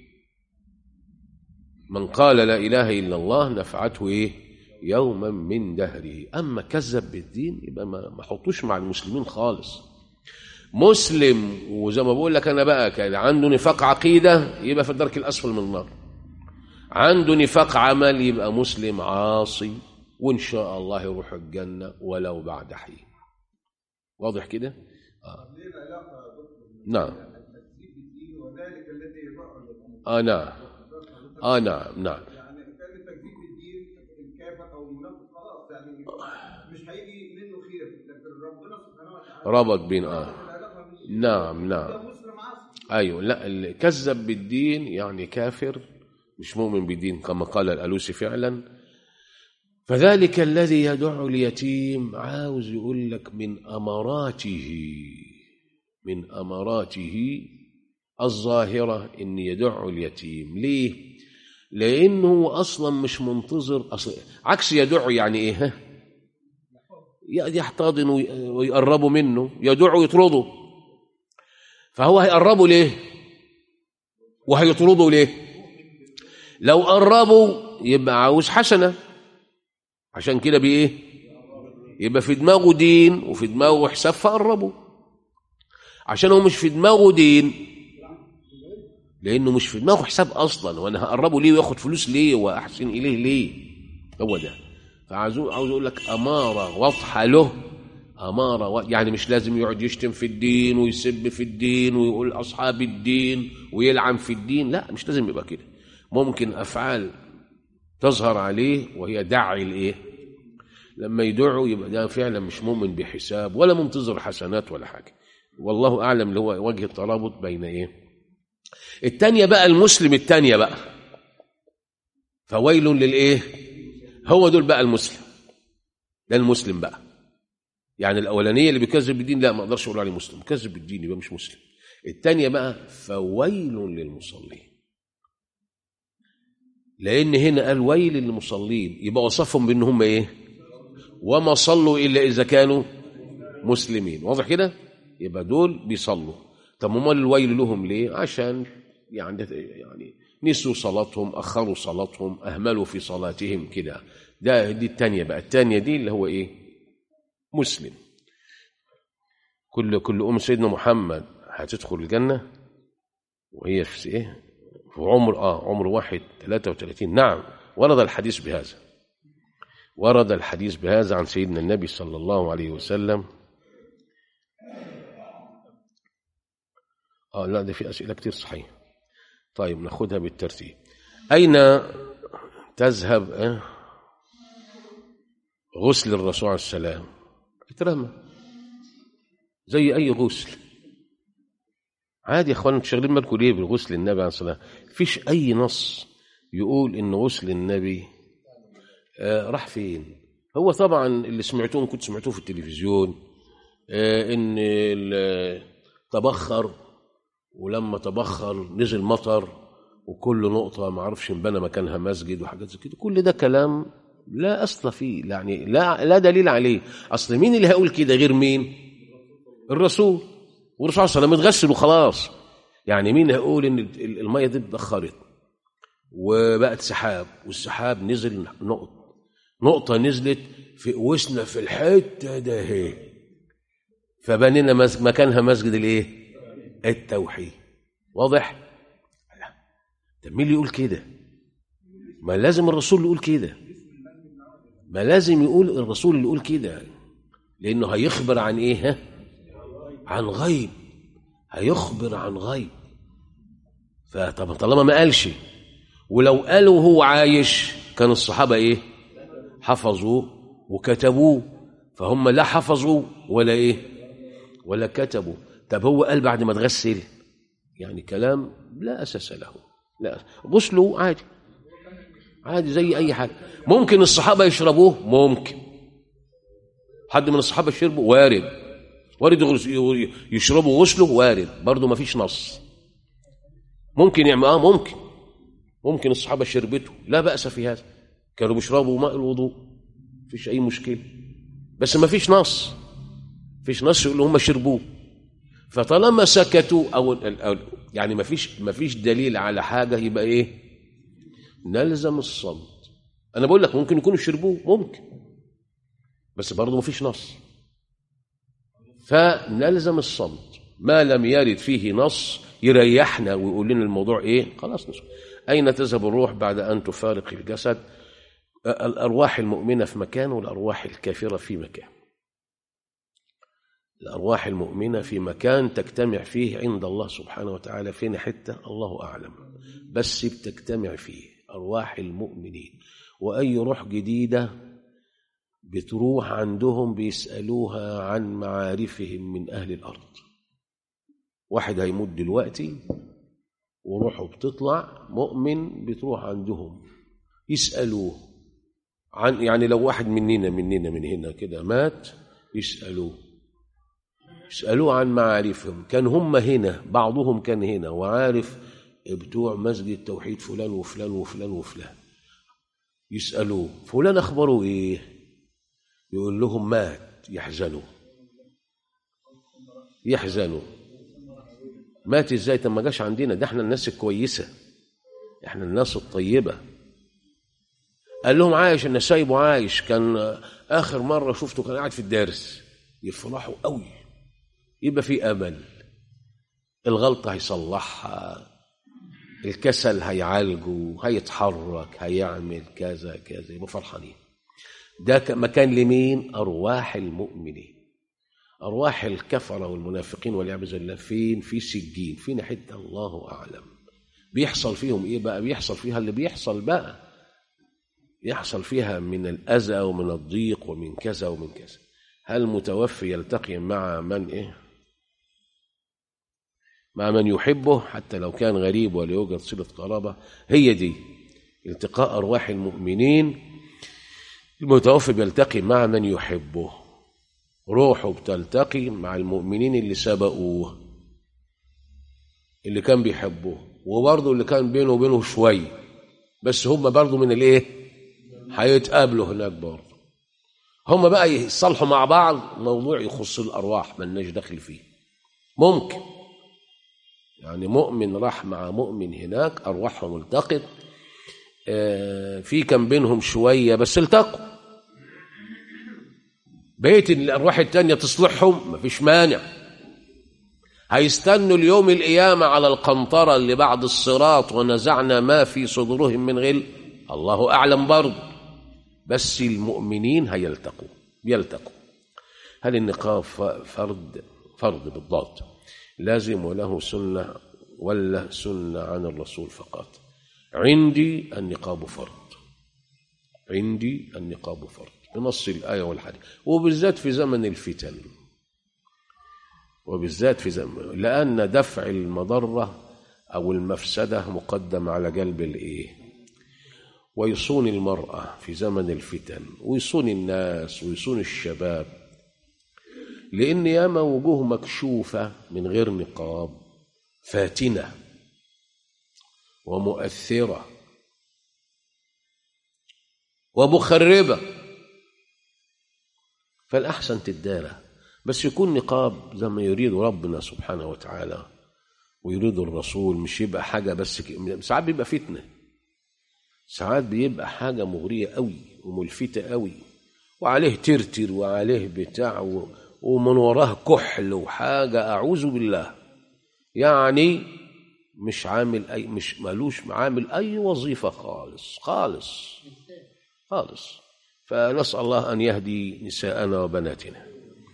من قال لا إله إلا الله نفعته إيه يوما من دهره أما كذب بالدين يبقى ما حطوش مع المسلمين خالص مسلم وزي ما بقول لك أنا بقى كان عنده نفاق عقيدة يبقى في الدرك الأسفل من النار عنده نفاق عمل يبقى مسلم عاصي وإن شاء الله يروح الجنة ولو بعد حين واضح كده؟ آه. نعم آه نعم آه نعم نعم يعني كان التكذيب بالدين الكافر او المنافق خلاص يعني مش هيجي منه خير لكن ربنا سبحانه وتعالى ربط بين آه العلاقه مش نعم ده نعم مسلم عاصي أيوه لا اللي كذب بالدين يعني كافر مش مؤمن بالدين كما قال الألوسي فعلا فذلك الذي يدع اليتيم عاوز يقول لك من أمراته من أمراته الظاهرة إن يدع اليتيم ليه؟ لأنه أصلا مش منتظر أصلا عكس يدع يعني إيه؟ ها؟ يحتضن وي- ويقربوا منه يدع ويطرده فهو هيقربوا ليه؟ وهيطردوا ليه؟ لو قربوا يبقى عاوز حسنة عشان كده بإيه؟ يبقى في دماغه دين وفي دماغه حساب فقربوا عشان هو مش في دماغه دين لانه مش في دماغه حساب اصلا وانا هقربه ليه وياخد فلوس ليه واحسن اليه ليه هو ده فعاوز عاوز اقول لك اماره واضحه له اماره و... يعني مش لازم يقعد يشتم في الدين ويسب في الدين ويقول اصحاب الدين ويلعن في الدين لا مش لازم يبقى كده ممكن افعال تظهر عليه وهي دعي الايه لما يدعوا يبقى ده فعلا مش مؤمن بحساب ولا منتظر حسنات ولا حاجه والله اعلم اللي هو وجه الترابط بين ايه التانية بقى المسلم التانية بقى فويل للايه هو دول بقى المسلم ده المسلم بقى يعني الاولانيه اللي بيكذب بالدين لا ما اقدرش اقول عليه مسلم كذب بالدين يبقى مش مسلم التانية بقى فويل للمصلين لان هنا قال ويل للمصلين يبقى وصفهم بان هم ايه وما صلوا الا اذا كانوا مسلمين واضح كده يبقى دول بيصلوا طب امال الويل لهم ليه عشان يعني يعني نسوا صلاتهم اخروا صلاتهم اهملوا في صلاتهم كده ده دي الثانيه بقى الثانيه دي اللي هو ايه مسلم كل كل ام سيدنا محمد هتدخل الجنه وهي في ايه في عمر اه عمر واحد 33 نعم ورد الحديث بهذا ورد الحديث بهذا عن سيدنا النبي صلى الله عليه وسلم اه لا ده في اسئله كتير صحيح طيب ناخدها بالترتيب اين تذهب آه، غسل الرسول عليه السلام اترمى زي اي غسل عادي يا اخوان انتوا شغالين بالكم ليه بغسل النبي عليه الصلاه والسلام فيش اي نص يقول ان غسل النبي آه راح فين هو طبعا اللي سمعتوه كنت سمعتوه في التلفزيون آه ان ال- تبخر ولما تبخر نزل مطر وكل نقطة ما اعرفش انبنى مكانها مسجد وحاجات زي كده كل ده كلام لا أصل فيه يعني لا لا دليل عليه أصل مين اللي هيقول كده غير مين الرسول والرسول صلى الله عليه وسلم اتغسل وخلاص يعني مين هيقول ان ال- المية دي اتبخرت وبقت سحاب والسحاب نزل نقطة نقطة نزلت في قوسنا في الحتة ده هي فبنينا مس- مكانها مسجد الايه التوحيد واضح لا طب مين اللي يقول كده ما لازم الرسول اللي يقول كده ما لازم يقول الرسول اللي يقول كده لانه هيخبر عن ايه ها عن غيب هيخبر عن غيب فطب طالما ما قالش ولو قال وهو عايش كان الصحابه ايه حفظوا وكتبوه فهم لا حفظوا ولا ايه ولا كتبوا طب هو قال بعد ما اتغسل يعني كلام لا اساس له لا غسله عادي عادي زي اي حاجه ممكن الصحابه يشربوه ممكن حد من الصحابه شربوا وارد وارد يغس- يشربوا غسله وارد برضه ما فيش نص ممكن يعمل اه ممكن ممكن الصحابه شربته لا باس في هذا كانوا بيشربوا ماء الوضوء فيش اي مشكله بس ما فيش نص فيش نص يقول هم شربوه فطالما سكتوا او أو يعني ما فيش ما فيش دليل على حاجه يبقى ايه نلزم الصمت انا بقول لك ممكن يكونوا شربوه ممكن بس برضه ما فيش نص فنلزم الصمت ما لم يرد فيه نص يريحنا ويقول لنا الموضوع ايه خلاص نسكت اين تذهب الروح بعد ان تفارق الجسد الارواح المؤمنه في مكان والارواح الكافره في مكان الأرواح المؤمنة في مكان تجتمع فيه عند الله سبحانه وتعالى فين حتة الله أعلم بس بتجتمع فيه أرواح المؤمنين وأي روح جديدة بتروح عندهم بيسألوها عن معارفهم من أهل الأرض واحد هيموت دلوقتي وروحه بتطلع مؤمن بتروح عندهم يسألوه عن يعني لو واحد مننا مننا من هنا كده مات يسألوه يسألوه عن معارفهم كان هم هنا بعضهم كان هنا وعارف بتوع مسجد التوحيد فلان وفلان وفلان وفلان يسألوه فلان أخبره إيه يقول لهم مات يحزنوا يحزنوا مات ازاي طب ما جاش عندنا ده احنا الناس الكويسه احنا الناس الطيبه قال لهم عايش انا سايبه عايش كان اخر مره شفته كان قاعد في الدرس يفرحوا قوي يبقى في امل الغلطه هيصلحها الكسل هيعالجه هيتحرك هيعمل كذا كذا يبقى فرحانين ده ك- مكان لمين ارواح المؤمنين ارواح الكفره والمنافقين والعياذ بالله فين في سجين فين حته الله اعلم بيحصل فيهم ايه بقى بيحصل فيها اللي بيحصل بقى يحصل فيها من الاذى ومن الضيق ومن كذا ومن كذا هل المتوفي يلتقي مع من ايه مع من يحبه حتى لو كان غريب ولا يوجد صلة قرابة هي دي التقاء أرواح المؤمنين المتوفي بيلتقي مع من يحبه روحه بتلتقي مع المؤمنين اللي سبقوه اللي كان بيحبوه وبرضه اللي كان بينه وبينه شوية بس هم برضه من الايه هيتقابلوا هناك برضه هم بقى يصلحوا مع بعض موضوع يخص الأرواح ملناش دخل فيه ممكن يعني مؤمن راح مع مؤمن هناك أرواحهم التقت آه، في كان بينهم شوية بس التقوا بقية الأرواح التانية تصلحهم مفيش مانع هيستنوا اليوم القيامة على القنطرة اللي بعد الصراط ونزعنا ما في صدورهم من غل الله أعلم برضه بس المؤمنين هيلتقوا يلتقوا هل النقاب ف- فرض فرض بالضبط لازم وله سنة ولا سنة عن الرسول فقط عندي النقاب فرض عندي النقاب فرض بنص الآية والحديث وبالذات في زمن الفتن وبالذات في زمن لأن دفع المضرة أو المفسدة مقدم على قلب الإيه ويصون المرأة في زمن الفتن ويصون الناس ويصون الشباب لأن ياما وجوه مكشوفة من غير نقاب فاتنة ومؤثرة ومخربة فالأحسن تدارى بس يكون نقاب زي ما يريد ربنا سبحانه وتعالى ويريد الرسول مش يبقى حاجة بس ك... ساعات بيبقى فتنة ساعات بيبقى حاجة مغرية قوي وملفتة قوي وعليه ترتر وعليه بتاع و... ومن وراه كحل وحاجة أعوذ بالله يعني مش عامل أي مش مالوش عامل أي وظيفة خالص خالص خالص فنسأل الله أن يهدي نساءنا وبناتنا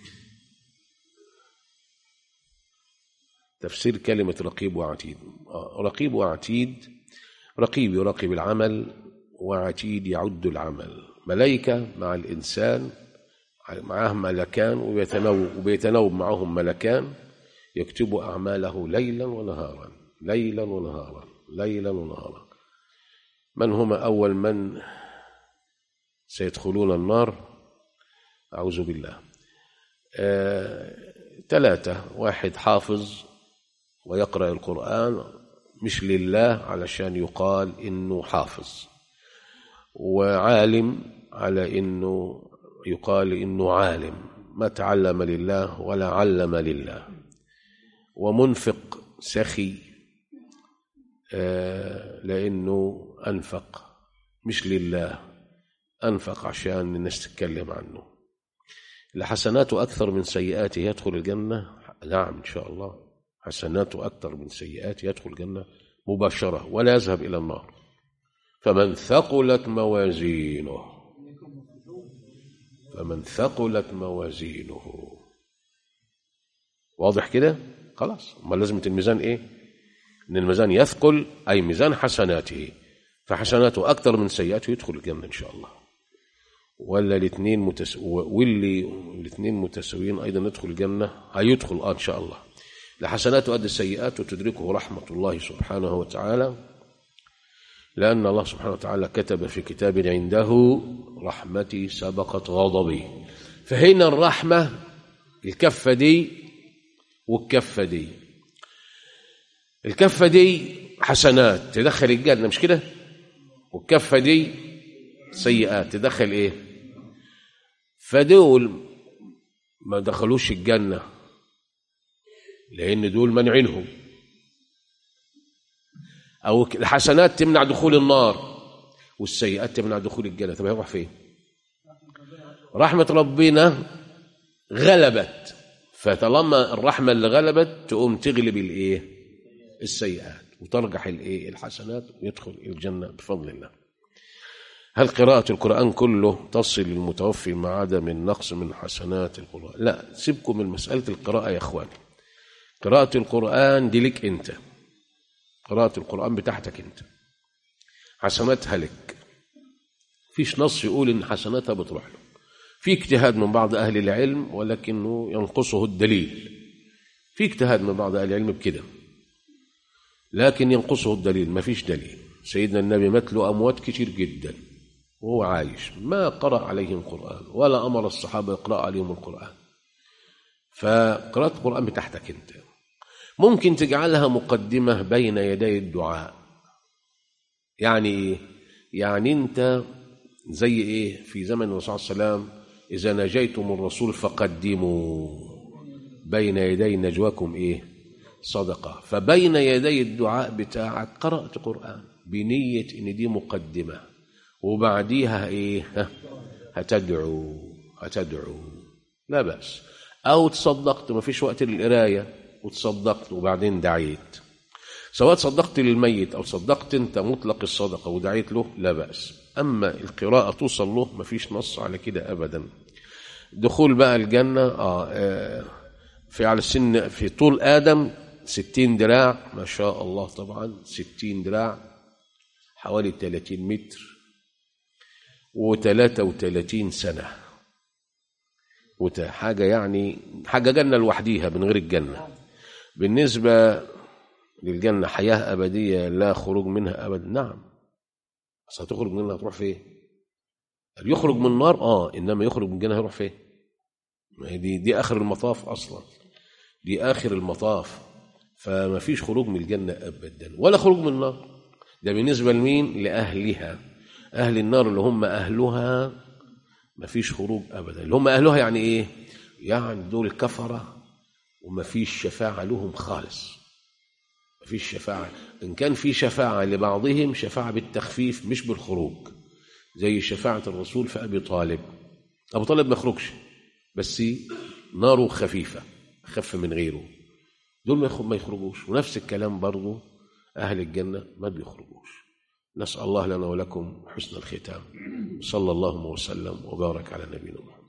تفسير كلمة رقيب وعتيد رقيب وعتيد رقيب يراقب العمل وعتيد يعد العمل ملائكة مع الإنسان معهم ملكان وبيتنوب, وبيتنوب معهم ملكان يكتب أعماله ليلا ونهارا ليلا ونهارا ليلا ونهارا من هم أول من سيدخلون النار أعوذ بالله آه، ثلاثة واحد حافظ ويقرأ القرآن مش لله علشان يقال إنه حافظ وعالم على إنه يقال إنه عالم ما تعلم لله ولا علم لله ومنفق سخي آه، لأنه أنفق مش لله أنفق عشان الناس تتكلم عنه لحسناته أكثر من سيئاته يدخل الجنة نعم إن شاء الله حسناته أكثر من سيئاته يدخل الجنة مباشرة ولا يذهب إلى النار فمن ثقلت موازينه فمن ثقلت موازينه واضح كده خلاص ما لازمة الميزان ايه ان الميزان يثقل اي ميزان حسناته فحسناته اكثر من سيئاته يدخل الجنه ان شاء الله ولا الاثنين متس... واللي الاثنين متساويين ايضا يدخل الجنه هيدخل اه ان شاء الله لحسناته قد السيئات وتدركه رحمه الله سبحانه وتعالى لأن الله سبحانه وتعالى كتب في كتاب عنده رحمتي سبقت غضبي فهنا الرحمة الكفة دي والكفة دي الكفة دي حسنات تدخل الجنة مش كده والكفة دي سيئات تدخل ايه فدول ما دخلوش الجنة لأن دول منعينهم أو الحسنات تمنع دخول النار والسيئات تمنع دخول الجنة طب هيروح فين رحمة ربنا غلبت فطالما الرحمة اللي غلبت تقوم تغلب الايه السيئات وترجح الايه الحسنات ويدخل الجنة بفضل الله هل قراءة القرآن كله تصل للمتوفي ما عدا من نقص من حسنات القرآن لا سيبكم من مسألة القراءة يا اخواني قراءة القرآن دي لك انت قراءة القرآن بتاعتك انت حسناتها لك فيش نص يقول ان حسناتها بتروح له في اجتهاد من بعض اهل العلم ولكنه ينقصه الدليل في اجتهاد من بعض اهل العلم بكده لكن ينقصه الدليل ما فيش دليل سيدنا النبي مات له اموات كتير جدا وهو عايش ما قرأ عليهم قرآن ولا امر الصحابه يقرأ عليهم القرآن فقراءة القرآن بتاعتك انت ممكن تجعلها مقدمة بين يدي الدعاء يعني ايه يعني انت زي ايه في زمن الرسول صلى الله عليه وسلم اذا نجيتم الرسول فقدموا بين يدي نجواكم ايه صدقة فبين يدي الدعاء بتاعك قرأت قرآن بنية ان دي مقدمة وبعديها ايه ها هتدعو هتدعو لا بأس او تصدقت ما فيش وقت للقرايه وتصدقت وبعدين دعيت سواء صدقت للميت او صدقت انت مطلق الصدقه ودعيت له لا باس اما القراءه توصل له ما فيش نص على كده ابدا دخول بقى الجنه آه, آه في على السن في طول آدم ستين دراع ما شاء الله طبعا ستين دراع حوالي 30 متر وثلاثة وثلاثين سنة وت- حاجة يعني حاجة جنة لوحديها من غير الجنة بالنسبة للجنة حياة أبدية لا خروج منها أبدا نعم بس هتخرج منها هتروح فين يخرج من النار اه انما يخرج من الجنة هيروح فين ما هي دي دي اخر المطاف اصلا دي اخر المطاف فما فيش خروج من الجنة ابدا ولا خروج من النار ده بالنسبة لمين لأهلها أهل النار اللي هم أهلها ما فيش خروج أبدا اللي هم أهلها يعني إيه يعني دول كفرة وما فيش شفاعة لهم خالص ما فيش شفاعة إن كان في شفاعة لبعضهم شفاعة بالتخفيف مش بالخروج زي شفاعة الرسول في أبي طالب أبو طالب ما يخرجش بس ناره خفيفة أخف من غيره دول ما يخ- ما يخرجوش ونفس الكلام برضو أهل الجنة ما بيخرجوش نسأل الله لنا ولكم حسن الختام صلى الله وسلم وبارك على نبينا محمد